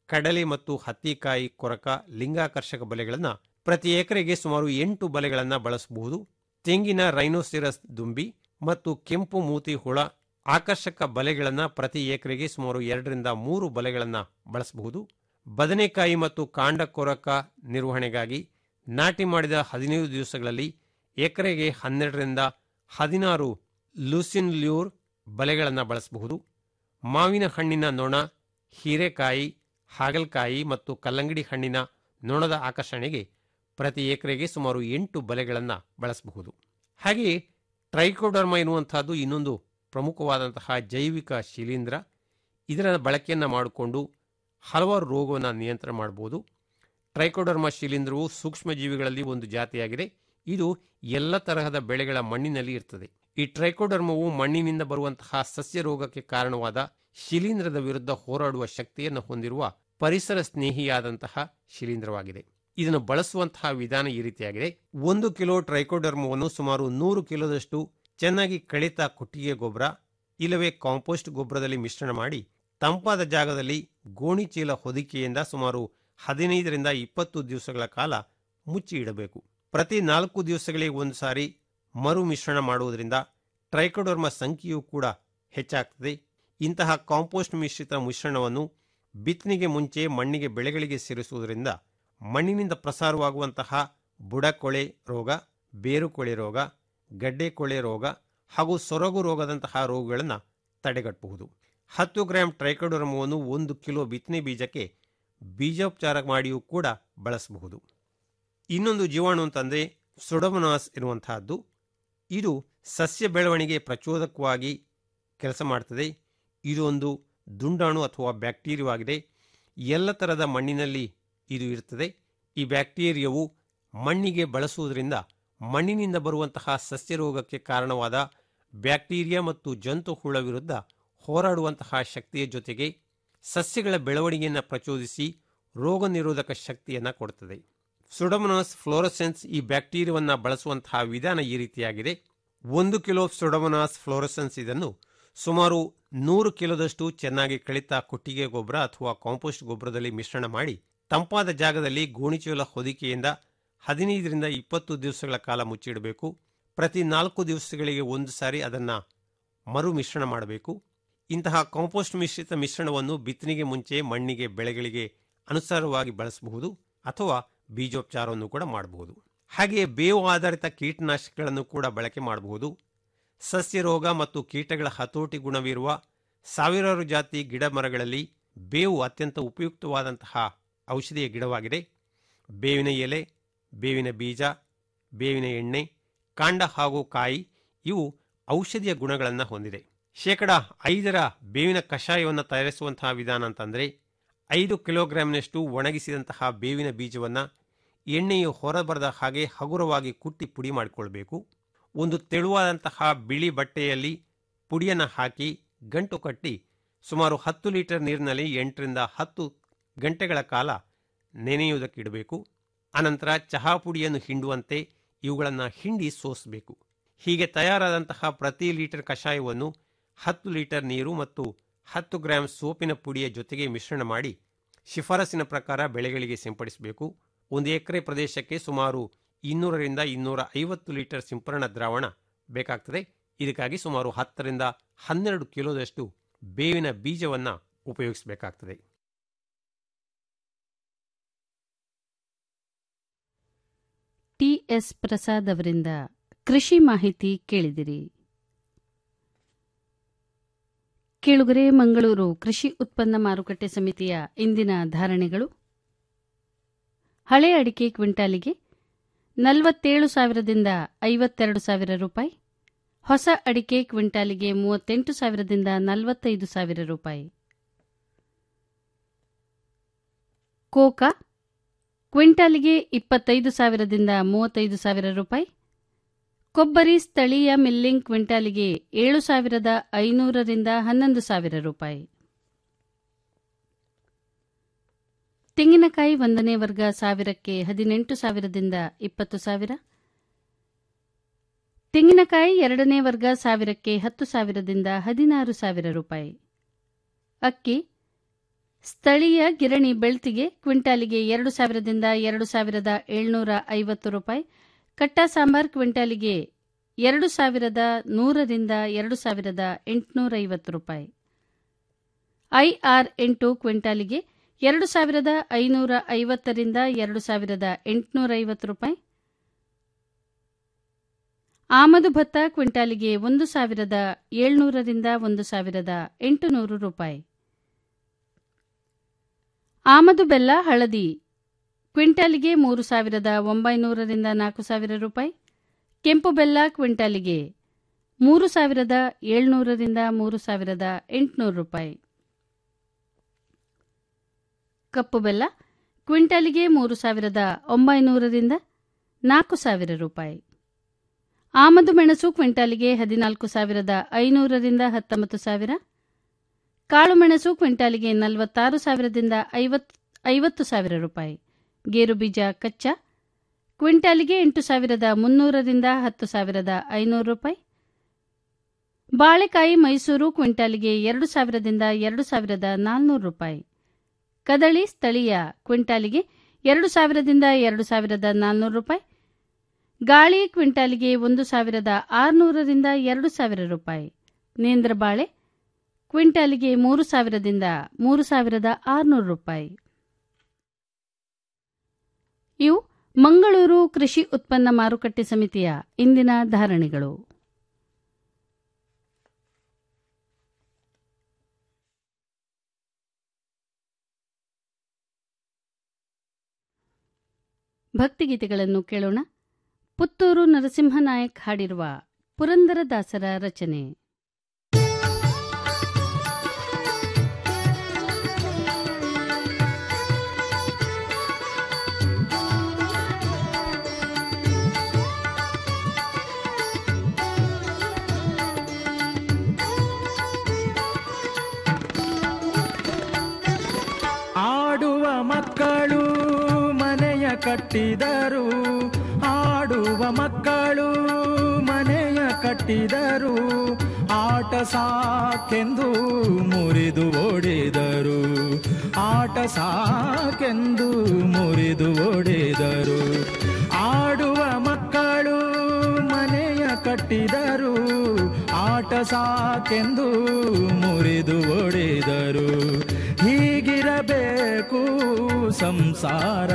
ಕಡಲೆ ಮತ್ತು ಹತ್ತಿಕಾಯಿ ಕೊರಕ ಲಿಂಗಾಕರ್ಷಕ ಬಲೆಗಳನ್ನು ಪ್ರತಿ ಎಕರೆಗೆ ಸುಮಾರು ಎಂಟು ಬಲೆಗಳನ್ನು ಬಳಸಬಹುದು ತೆಂಗಿನ ರೈನೋಸಿರಸ್ ದುಂಬಿ ಮತ್ತು ಕೆಂಪು ಮೂತಿ ಹುಳ ಆಕರ್ಷಕ ಬಲೆಗಳನ್ನು ಪ್ರತಿ ಎಕರೆಗೆ ಸುಮಾರು ಎರಡರಿಂದ ಮೂರು ಬಲೆಗಳನ್ನು ಬಳಸಬಹುದು ಬದನೆಕಾಯಿ ಮತ್ತು ಕಾಂಡ ಕೊರಕ ನಿರ್ವಹಣೆಗಾಗಿ ನಾಟಿ ಮಾಡಿದ ಹದಿನೈದು ದಿವಸಗಳಲ್ಲಿ ಎಕರೆಗೆ ಹನ್ನೆರಡರಿಂದ ಹದಿನಾರು ಲೂಸಿನ್ ಲ್ಯೂರ್ ಬಲೆಗಳನ್ನು ಬಳಸಬಹುದು ಮಾವಿನ ಹಣ್ಣಿನ ನೊಣ ಹೀರೆಕಾಯಿ ಹಾಗಲಕಾಯಿ ಮತ್ತು ಕಲ್ಲಂಗಡಿ ಹಣ್ಣಿನ ನೊಣದ ಆಕರ್ಷಣೆಗೆ ಪ್ರತಿ ಎಕರೆಗೆ ಸುಮಾರು ಎಂಟು ಬಲೆಗಳನ್ನು ಬಳಸಬಹುದು ಹಾಗೆಯೇ ಟ್ರೈಕೋಡರ್ಮ ಎನ್ನುವಂತಹದ್ದು ಇನ್ನೊಂದು ಪ್ರಮುಖವಾದಂತಹ ಜೈವಿಕ ಶಿಲೀಂಧ್ರ ಇದರ ಬಳಕೆಯನ್ನು ಮಾಡಿಕೊಂಡು ಹಲವಾರು ರೋಗವನ್ನು ನಿಯಂತ್ರಣ ಮಾಡಬಹುದು ಟ್ರೈಕೋಡರ್ಮ ಶಿಲೀಂಧ್ರವು ಸೂಕ್ಷ್ಮಜೀವಿಗಳಲ್ಲಿ ಒಂದು ಜಾತಿಯಾಗಿದೆ ಇದು ಎಲ್ಲ ತರಹದ ಬೆಳೆಗಳ ಮಣ್ಣಿನಲ್ಲಿ ಇರ್ತದೆ ಈ ಟ್ರೈಕೋಡರ್ಮವು ಮಣ್ಣಿನಿಂದ ಬರುವಂತಹ ಸಸ್ಯ ರೋಗಕ್ಕೆ ಕಾರಣವಾದ ಶಿಲೀಂಧ್ರದ ವಿರುದ್ಧ ಹೋರಾಡುವ ಶಕ್ತಿಯನ್ನು ಹೊಂದಿರುವ ಪರಿಸರ ಸ್ನೇಹಿಯಾದಂತಹ ಶಿಲೀಂಧ್ರವಾಗಿದೆ ಇದನ್ನು ಬಳಸುವಂತಹ ವಿಧಾನ ಈ ರೀತಿಯಾಗಿದೆ ಒಂದು ಕಿಲೋ ಟ್ರೈಕೋಡರ್ಮವನ್ನು ಸುಮಾರು ನೂರು ಕಿಲೋದಷ್ಟು ಚೆನ್ನಾಗಿ ಕಳಿತ ಕೊಟ್ಟಿಗೆ ಗೊಬ್ಬರ ಇಲ್ಲವೇ ಕಾಂಪೋಸ್ಟ್ ಗೊಬ್ಬರದಲ್ಲಿ ಮಿಶ್ರಣ ಮಾಡಿ ತಂಪಾದ ಜಾಗದಲ್ಲಿ ಗೋಣಿ ಚೀಲ ಹೊದಿಕೆಯಿಂದ ಸುಮಾರು ಹದಿನೈದರಿಂದ ಇಪ್ಪತ್ತು ದಿವಸಗಳ ಕಾಲ ಮುಚ್ಚಿ ಇಡಬೇಕು ಪ್ರತಿ ನಾಲ್ಕು ದಿವಸಗಳಿಗೆ ಒಂದು ಸಾರಿ ಮರು ಮಿಶ್ರಣ ಮಾಡುವುದರಿಂದ ಟ್ರೈಕೋಡರ್ಮ ಸಂಖ್ಯೆಯೂ ಕೂಡ ಹೆಚ್ಚಾಗ್ತದೆ ಇಂತಹ ಕಾಂಪೋಸ್ಟ್ ಮಿಶ್ರಿತ ಮಿಶ್ರಣವನ್ನು ಬಿತ್ತನೆಗೆ ಮುಂಚೆ ಮಣ್ಣಿಗೆ ಬೆಳೆಗಳಿಗೆ ಸೇರಿಸುವುದರಿಂದ ಮಣ್ಣಿನಿಂದ ಪ್ರಸಾರವಾಗುವಂತಹ ಬುಡಕೊಳೆ ರೋಗ ಬೇರುಕೊಳೆ ರೋಗ ಗಡ್ಡೆ ಕೊಳೆ ರೋಗ ಹಾಗೂ ಸೊರಗು ರೋಗದಂತಹ ರೋಗಗಳನ್ನು ತಡೆಗಟ್ಟಬಹುದು ಹತ್ತು ಗ್ರಾಂ ಟ್ರೈಕೋಡರ್ಮವನ್ನು ಒಂದು ಕಿಲೋ ಬಿತ್ತನೆ ಬೀಜಕ್ಕೆ ಬೀಜೋಪಚಾರ ಮಾಡಿಯೂ ಕೂಡ ಬಳಸಬಹುದು ಇನ್ನೊಂದು ಜೀವಾಣು ಅಂತಂದರೆ ಸುಡಮನಾಸ್ ಎನ್ನುವಂತಹದ್ದು ಇದು ಸಸ್ಯ ಬೆಳವಣಿಗೆ ಪ್ರಚೋದಕವಾಗಿ ಕೆಲಸ ಮಾಡ್ತದೆ ಇದು ಒಂದು ದುಂಡಾಣು ಅಥವಾ ಬ್ಯಾಕ್ಟೀರಿಯಾವಾಗಿದೆ ಎಲ್ಲ ಥರದ ಮಣ್ಣಿನಲ್ಲಿ ಇದು ಇರ್ತದೆ ಈ ಬ್ಯಾಕ್ಟೀರಿಯಾವು ಮಣ್ಣಿಗೆ ಬಳಸುವುದರಿಂದ ಮಣ್ಣಿನಿಂದ ಬರುವಂತಹ ಸಸ್ಯ ರೋಗಕ್ಕೆ ಕಾರಣವಾದ ಬ್ಯಾಕ್ಟೀರಿಯಾ ಮತ್ತು ಜಂತು ಹುಳ ವಿರುದ್ಧ ಹೋರಾಡುವಂತಹ ಶಕ್ತಿಯ ಜೊತೆಗೆ ಸಸ್ಯಗಳ ಬೆಳವಣಿಗೆಯನ್ನು ಪ್ರಚೋದಿಸಿ ರೋಗ ನಿರೋಧಕ ಶಕ್ತಿಯನ್ನು ಕೊಡುತ್ತದೆ ಸುಡಮನಾಸ್ ಫ್ಲೋರಸೆನ್ಸ್ ಈ ಬ್ಯಾಕ್ಟೀರಿಯಾವನ್ನು ಬಳಸುವಂತಹ ವಿಧಾನ ಈ ರೀತಿಯಾಗಿದೆ ಒಂದು ಕಿಲೋ ಸುಡಮನಾಸ್ ಫ್ಲೋರಸೆನ್ಸ್ ಇದನ್ನು ಸುಮಾರು ನೂರು ಕಿಲೋದಷ್ಟು ಚೆನ್ನಾಗಿ ಕಳಿತ ಕೊಟ್ಟಿಗೆ ಗೊಬ್ಬರ ಅಥವಾ ಕಾಂಪೋಸ್ಟ್ ಗೊಬ್ಬರದಲ್ಲಿ ಮಿಶ್ರಣ ಮಾಡಿ ತಂಪಾದ ಜಾಗದಲ್ಲಿ ಗೋಣಿಚೀಲ ಹೊದಿಕೆಯಿಂದ ಹದಿನೈದರಿಂದ ಇಪ್ಪತ್ತು ದಿವಸಗಳ ಕಾಲ ಮುಚ್ಚಿಡಬೇಕು ಪ್ರತಿ ನಾಲ್ಕು ದಿವಸಗಳಿಗೆ ಒಂದು ಸಾರಿ ಅದನ್ನು ಮರು ಮಿಶ್ರಣ ಮಾಡಬೇಕು ಇಂತಹ ಕಾಂಪೋಸ್ಟ್ ಮಿಶ್ರಿತ ಮಿಶ್ರಣವನ್ನು ಬಿತ್ತನೆಗೆ ಮುಂಚೆ ಮಣ್ಣಿಗೆ ಬೆಳೆಗಳಿಗೆ ಅನುಸಾರವಾಗಿ ಬಳಸಬಹುದು ಅಥವಾ ಬೀಜೋಪಚಾರವನ್ನು ಕೂಡ ಮಾಡಬಹುದು ಹಾಗೆಯೇ ಬೇವು ಆಧಾರಿತ ಕೀಟನಾಶಕಗಳನ್ನು ಕೂಡ ಬಳಕೆ ಮಾಡಬಹುದು ಸಸ್ಯ ರೋಗ ಮತ್ತು ಕೀಟಗಳ ಹತೋಟಿ ಗುಣವಿರುವ ಸಾವಿರಾರು ಜಾತಿ ಗಿಡ ಮರಗಳಲ್ಲಿ ಬೇವು ಅತ್ಯಂತ ಉಪಯುಕ್ತವಾದಂತಹ ಔಷಧಿಯ ಗಿಡವಾಗಿದೆ ಬೇವಿನ ಎಲೆ ಬೇವಿನ ಬೀಜ ಬೇವಿನ ಎಣ್ಣೆ ಕಾಂಡ ಹಾಗೂ ಕಾಯಿ ಇವು ಔಷಧಿಯ ಗುಣಗಳನ್ನು ಹೊಂದಿದೆ ಶೇಕಡ ಐದರ ಬೇವಿನ ಕಷಾಯವನ್ನು ತಯಾರಿಸುವಂತಹ ವಿಧಾನ ಅಂತಂದರೆ ಐದು ಕಿಲೋಗ್ರಾಂನಷ್ಟು ಒಣಗಿಸಿದಂತಹ ಬೇವಿನ ಬೀಜವನ್ನು ಎಣ್ಣೆಯು ಹೊರಬರದ ಹಾಗೆ ಹಗುರವಾಗಿ ಕುಟ್ಟಿ ಪುಡಿ ಮಾಡಿಕೊಳ್ಬೇಕು ಒಂದು ತೆಳುವಾದಂತಹ ಬಿಳಿ ಬಟ್ಟೆಯಲ್ಲಿ ಪುಡಿಯನ್ನು ಹಾಕಿ ಗಂಟು ಕಟ್ಟಿ ಸುಮಾರು ಹತ್ತು ಲೀಟರ್ ನೀರಿನಲ್ಲಿ ಎಂಟರಿಂದ ಹತ್ತು ಗಂಟೆಗಳ ಕಾಲ ನೆನೆಯುವುದಕ್ಕಿಡಬೇಕು ಅನಂತರ ಚಹಾ ಪುಡಿಯನ್ನು ಹಿಂಡುವಂತೆ ಇವುಗಳನ್ನು ಹಿಂಡಿ ಸೋಸಬೇಕು ಹೀಗೆ ತಯಾರಾದಂತಹ ಪ್ರತಿ ಲೀಟರ್ ಕಷಾಯವನ್ನು ಹತ್ತು ಲೀಟರ್ ನೀರು ಮತ್ತು ಹತ್ತು ಗ್ರಾಂ ಸೋಪಿನ ಪುಡಿಯ ಜೊತೆಗೆ ಮಿಶ್ರಣ ಮಾಡಿ ಶಿಫಾರಸಿನ ಪ್ರಕಾರ ಬೆಳೆಗಳಿಗೆ ಸಿಂಪಡಿಸಬೇಕು ಒಂದು ಎಕರೆ ಪ್ರದೇಶಕ್ಕೆ ಸುಮಾರು ಇನ್ನೂರರಿಂದ ಇನ್ನೂರ ಐವತ್ತು ಲೀಟರ್ ಸಿಂಪರಣಾ ದ್ರಾವಣ ಬೇಕಾಗ್ತದೆ ಇದಕ್ಕಾಗಿ ಸುಮಾರು ಹತ್ತರಿಂದ ಹನ್ನೆರಡು ಕಿಲೋದಷ್ಟು ಬೇವಿನ ಬೀಜವನ್ನು ಉಪಯೋಗಿಸಬೇಕಾಗ್ತದೆ ಟಿಎಸ್ ಪ್ರಸಾದ್ ಅವರಿಂದ ಕೃಷಿ ಮಾಹಿತಿ ಕೇಳಿದಿರಿ ಕೇಳುಗರೆ ಮಂಗಳೂರು ಕೃಷಿ ಉತ್ಪನ್ನ ಮಾರುಕಟ್ಟೆ ಸಮಿತಿಯ ಇಂದಿನ ಧಾರಣೆಗಳು ಹಳೆ ಅಡಿಕೆ ಕ್ವಿಂಟಾಲಿಗೆ ನಲವತ್ತೇಳು ಸಾವಿರದಿಂದ ಐವತ್ತೆರಡು ಸಾವಿರ ರೂಪಾಯಿ ಹೊಸ ಅಡಿಕೆ ಕ್ವಿಂಟಾಲಿಗೆ ಮೂವತ್ತೆಂಟು ಸಾವಿರದಿಂದ ನಲವತ್ತೈದು ಸಾವಿರ ರೂಪಾಯಿ ಕೋಕಾ ಕ್ವಿಂಟಾಲಿಗೆ ಇಪ್ಪತ್ತೈದು ಸಾವಿರದಿಂದ ಮೂವತ್ತೈದು ಸಾವಿರ ರೂಪಾಯಿ ಕೊಬ್ಬರಿ ಸ್ಥಳೀಯ ಮಿಲ್ಲಿಂಗ್ ಕ್ವಿಂಟಾಲಿಗೆ ಏಳು ಸಾವಿರದ ಐನೂರರಿಂದ ಹನ್ನೊಂದು ಸಾವಿರ ರೂಪಾಯಿ ತೆಂಗಿನಕಾಯಿ ಒಂದನೇ ವರ್ಗ ಸಾವಿರಕ್ಕೆ ಹದಿನೆಂಟು ಸಾವಿರದಿಂದ ಇಪ್ಪತ್ತು ಸಾವಿರ ತೆಂಗಿನಕಾಯಿ ಎರಡನೇ ವರ್ಗ ಸಾವಿರಕ್ಕೆ ಹತ್ತು ಸಾವಿರದಿಂದ ಹದಿನಾರು ಸಾವಿರ ರೂಪಾಯಿ ಅಕ್ಕಿ ಸ್ಥಳೀಯ ಗಿರಣಿ ಬೆಳ್ತಿಗೆ ಕ್ವಿಂಟಾಲಿಗೆ ಎರಡು ಸಾವಿರದಿಂದ ಎರಡು ಸಾವಿರದ ಏಳ್ನೂರ ಐವತ್ತು ರೂಪಾಯಿ ಕಟ್ಟ ಸಾಂಬಾರ್ ಕ್ವಿಂಟಾಲಿಗೆ ಎರಡು ಸಾವಿರದ ನೂರರಿಂದ ಎರಡು ಸಾವಿರದ ಎಂಟುನೂರ ಐವತ್ತು ರೂಪಾಯಿ ಐಆರ್ ಎಂಟು ಕ್ವಿಂಟಾಲಿಗೆ ಎರಡು ಸಾವಿರದ ಐನೂರ ಐವತ್ತರಿಂದ ಎರಡು ಸಾವಿರದ ಎಂಟುನೂರ ಐವತ್ತು ರೂಪಾಯಿ ಆಮದು ಭತ್ತ ಕ್ವಿಂಟಾಲಿಗೆ ಒಂದು ಸಾವಿರದ ಏಳ್ನೂರರಿಂದ ಒಂದು ಸಾವಿರದ ಎಂಟುನೂರು ರೂಪಾಯಿ ಆಮದು ಬೆಲ್ಲ ಹಳದಿ ಕ್ವಿಂಟಾಲಿಗೆ ಮೂರು ಸಾವಿರದ ಒಂಬೈನೂರರಿಂದ ನಾಲ್ಕು ಸಾವಿರ ರೂಪಾಯಿ ಕೆಂಪು ಬೆಲ್ಲ ಕ್ವಿಂಟಾಲಿಗೆ ಮೂರು ಸಾವಿರದ ಏಳ್ನೂರರಿಂದ ಮೂರು ಸಾವಿರದ ಎಂಟುನೂರು ರೂಪಾಯಿ ಕಪ್ಪು ಬೆಲ್ಲ ಕ್ವಿಂಟಾಲಿಗೆ ಮೂರು ಸಾವಿರದ ಒಂಬೈನೂರರಿಂದ ನಾಲ್ಕು ಸಾವಿರ ರೂಪಾಯಿ ಆಮದು ಮೆಣಸು ಕ್ವಿಂಟಾಲಿಗೆ ಹದಿನಾಲ್ಕು ಸಾವಿರದ ಐನೂರರಿಂದ ಹತ್ತೊಂಬತ್ತು ಸಾವಿರ ಕಾಳುಮೆಣಸು ಕ್ವಿಂಟಾಲಿಗೆ ನಲವತ್ತಾರು ಸಾವಿರದಿಂದ ಐವತ್ತು ಸಾವಿರ ರೂಪಾಯಿ ಗೇರು ಬೀಜ ಕಚ್ಚಾ ಕ್ವಿಂಟಾಲಿಗೆ ಎಂಟು ಸಾವಿರದ ಮುನ್ನೂರರಿಂದ ಹತ್ತು ಸಾವಿರದ ಐನೂರು ರೂಪಾಯಿ ಬಾಳೆಕಾಯಿ ಮೈಸೂರು ಕ್ವಿಂಟಾಲಿಗೆ ಎರಡು ಸಾವಿರದಿಂದ ಎರಡು ಸಾವಿರದ ನಾಲ್ನೂರು ರೂಪಾಯಿ ಕದಳಿ ಸ್ಥಳೀಯ ಕ್ವಿಂಟಾಲಿಗೆ ಎರಡು ಸಾವಿರದಿಂದ ಎರಡು ಸಾವಿರದ ನಾಲ್ನೂರು ರೂಪಾಯಿ ಗಾಳಿ ಕ್ವಿಂಟಾಲಿಗೆ ಒಂದು ಸಾವಿರದ ಆರುನೂರರಿಂದ ಎರಡು ಸಾವಿರ ರೂಪಾಯಿ ನೇಂದ್ರ ಬಾಳೆ ಕ್ವಿಂಟಾಲಿಗೆ ಮೂರು ಸಾವಿರದಿಂದ ಮೂರು ಸಾವಿರದ ಆರುನೂರು ರೂಪಾಯಿ ಇವು ಮಂಗಳೂರು ಕೃಷಿ ಉತ್ಪನ್ನ ಮಾರುಕಟ್ಟೆ ಸಮಿತಿಯ ಇಂದಿನ ಧಾರಣೆಗಳು ಭಕ್ತಿಗೀತೆಗಳನ್ನು ಕೇಳೋಣ ಪುತ್ತೂರು ನರಸಿಂಹನಾಯಕ್ ಹಾಡಿರುವ ಪುರಂದರದಾಸರ ರಚನೆ ಆಡುವ ಮಕ್ಕಳು ಮನೆಯ ಕಟ್ಟಿದರು ಆಡುವ ಮಕ್ಕಳು ಮನೆಯ ಕಟ್ಟಿದರು ಆಟ ಸಾಕೆಂದು ಮುರಿದು ಓಡಿದರು ಆಟ ಸಾಕೆಂದು ಮುರಿದು ಓಡಿದರು ಆಡುವ ಮಕ್ಕಳು ಮನೆಯ ಕಟ್ಟಿದರು ಆಟ ಸಾಕೆಂದು ಮುರಿದು ಓಡಿದರು ಹೀಗಿರಬೇಕು ಸಂಸಾರ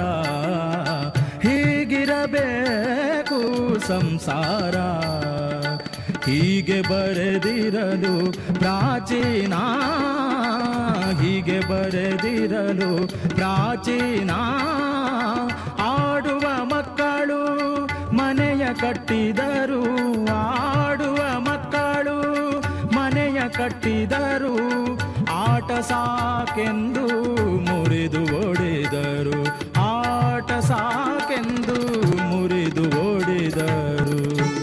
ಹೀಗಿರಬೇಕು ಸಂಸಾರ ಹೀಗೆ ಬರೆದಿರಲು ಪ್ರಾಚೀನ ಹೀಗೆ ಬರೆದಿರಲು ಪ್ರಾಚೀನ ಆಡುವ ಮಕ್ಕಳು ಮನೆಯ ಕಟ್ಟಿದರು ಆಡುವ ಮಕ್ಕಳು ಮನೆಯ ಕಟ್ಟಿದರು ಆಟ ಸಾಕೆಂದು ಮುರಿದು ಓಡಿದರು ಆಟ ಸಾಕೆಂದು ಮುರಿದು ಓಡಿದರು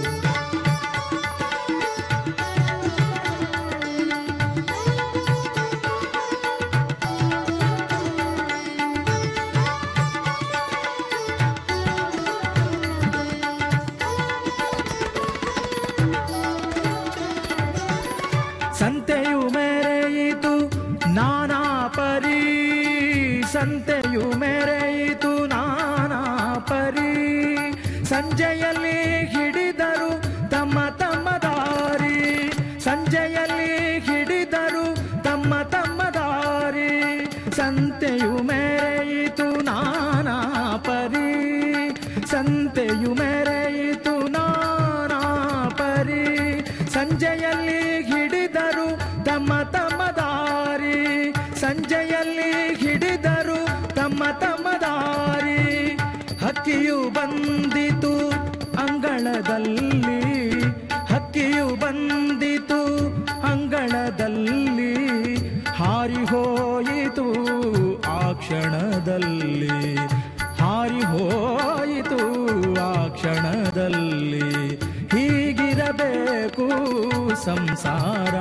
ಸಂತೆಯು ಮೆರೆಯಿತು ನಾನಾ ಪರಿ ಸಂತೆಯು ಮೆರೆಯಿತು ನಾನಾ ಪರಿ ಸಂಜೆಯಲ್ಲಿ ಹಿಡಿದರು ತಮ್ಮ ತಮ್ಮ ದಾರಿ ಸಂಜೆಯಲ್ಲಿ ಹಿಡಿದರು ತಮ್ಮ ತಮ್ಮ ದಾರಿ ಸಂತೆಯು ಮೆರೆಯಿತು ನಾನಾ ಪರಿ ಸಂತೆಯು ಮೆರೆಯಿತು ನಾನಾ ಪರಿ ಸಂಜೆಯಲ್ಲಿ ಹಿಡಿದರು ತಮ್ಮ ತಮ್ಮ ದಾರಿ ಸಂಜೆಯಲ್ಲಿ ಹಿಡಿದರು ತಮ್ಮ ತಮ್ಮ ದಾರಿ ಹಕ್ಕಿಯು ಬಂದಿತು ಅಂಗಳದಲ್ಲಿ ಹಕ್ಕಿಯು ಬಂದಿತು ಅಂಗಳದಲ್ಲಿ ಹಾರಿ ಹೋಯಿತು ಆ ಕ್ಷಣದಲ್ಲಿ ಹಾರಿ ಹೋಯಿತು ಆ ಕ್ಷಣದಲ್ಲಿ ಹೀಗಿರಬೇಕು ಸಂಸಾರ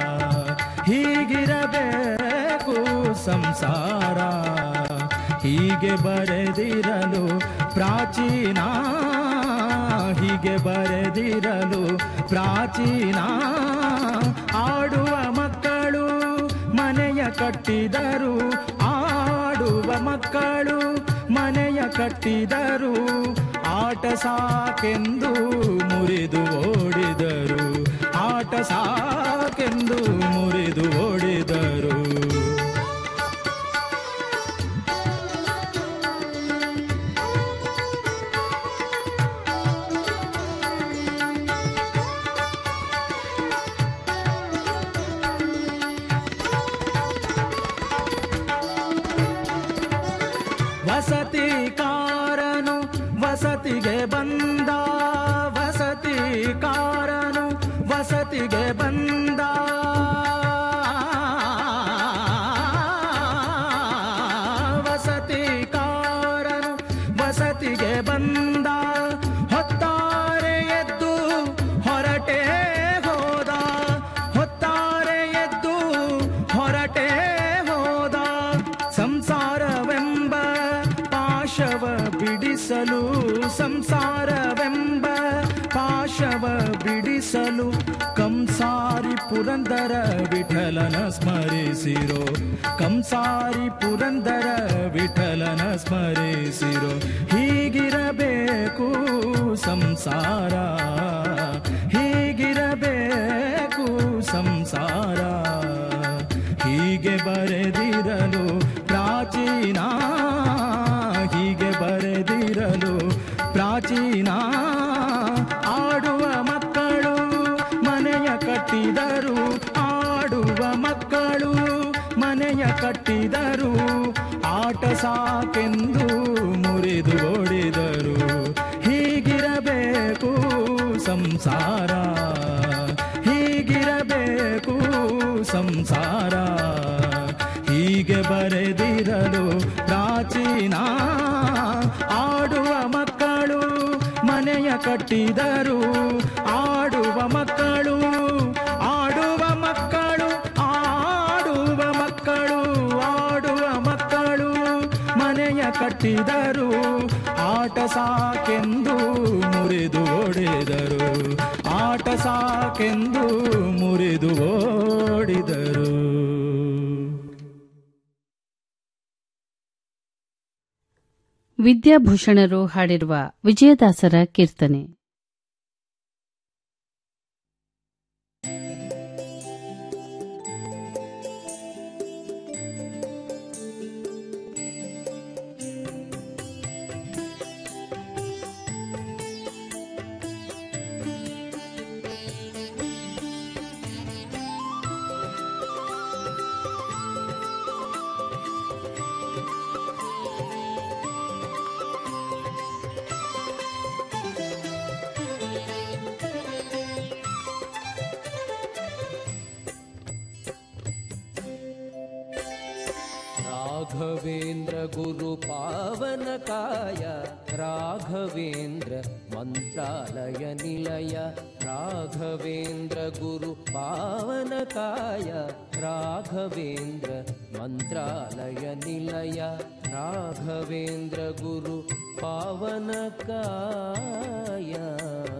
ಹೀಗಿರಬೇಕು ಸಂಸಾರ ಹೀಗೆ ಬರೆದಿರಲು ಪ್ರಾಚೀನ ಹೀಗೆ ಬರೆದಿರಲು ಪ್ರಾಚೀನ ಆಡುವ ಮಕ್ಕಳು ಮನೆಯ ಕಟ್ಟಿದರು ಆಡುವ ಮಕ್ಕಳು ಮನೆಯ ಕಟ್ಟಿದರು ಆಟ ಸಾಕೆಂದು ಮುರಿದು ಓಡಿದರು ಆಟ ಸಾಕೆಂದು ಮುರಿದು ಓಡಿದರು ವಸತಿ ಕಾರನು ವಸತಿಗೆ ಬಂದ ವಸತಿ ಕಾರನು ವಸತಿಗೆ ಬಂದ ವಸತಿ ಕಾರನು ವಸತಿಗೆ ಬಂದ ಹೊತ್ತಾರೆ ಎದ್ದು ಹೊರಟೆ ಹೋದ ಹೊತ್ತಾರೆ ಎದ್ದು ಹೊರಟೆ ಹೋದ ಸಂಸಾರವೆಂಬ ಪಾಶವ ಬಿಡಿಸಲು ಸಂಸಾರವೆಂಬ ಪಾಶವ ಬಿಡಿಸಲು ಕಂಸಾರಿ ಪುರಂದರ ವಿಠಲನ ಸ್ಮರಿಸಿರೋ ಕಂಸಾರಿ ಪುರಂದರ ವಿಠಲನ ಸ್ಮರಿಸಿರೋ ಹೀಗಿರಬೇಕು ಸಂಸಾರ ಹೀಗಿರಬೇಕು ಸಂಸಾರ ಹೀಗೆ ಬರೆದಿರಲು ಪ್ರಾಚೀನ ಹೀಗೆ ಬರೆದಿರಲು ಪ್ರಾಚೀನ ಆಡುವ ಮಕ್ಕಳು ಮನೆಯ ಕಟ್ಟಿದರು ಆಡುವ ಮಕ್ಕಳು ಮನೆಯ ಕಟ್ಟಿದರು ಆಟ ಸಾಕೆಂದು ಮುರಿದು ಓಡಿದರು ಹೀಗಿರಬೇಕು ಸಂಸಾರ ಹೀಗಿರಬೇಕು ಸಂಸಾರ ಹೀಗೆ ಬರೆದಿರಲು ಪ್ರಾಚೀನ ಆಡುವ ಮಕ್ಕಳು ಮನೆಯ ಕಟ್ಟಿದರು ಆಡುವ ಮಕ್ಕಳು ಆಡುವ ಮಕ್ಕಳು ಆಡುವ ಮಕ್ಕಳು ಆಡುವ ಮಕ್ಕಳು ಮನೆಯ ಕಟ್ಟಿದರು ಆಟ ಸಾಕೆಂದು ಮುರಿದು ಓಡಿದರು ಆಟ ಸಾಕೆಂದು ಮುರಿದು ಓಡಿದರು ವಿದ್ಯಾಭೂಷಣರು ಹಾಡಿರುವ ವಿಜಯದಾಸರ ಕೀರ್ತನೆ राघवेन्द्र गुरु पावन काय राघवेन्द्र मन्त्रालय निलय राघवेन्द्र गुरु पावन काय राघवेन्द्र मन्त्रालय निलय राघवेन्द्र गुरु पावन काय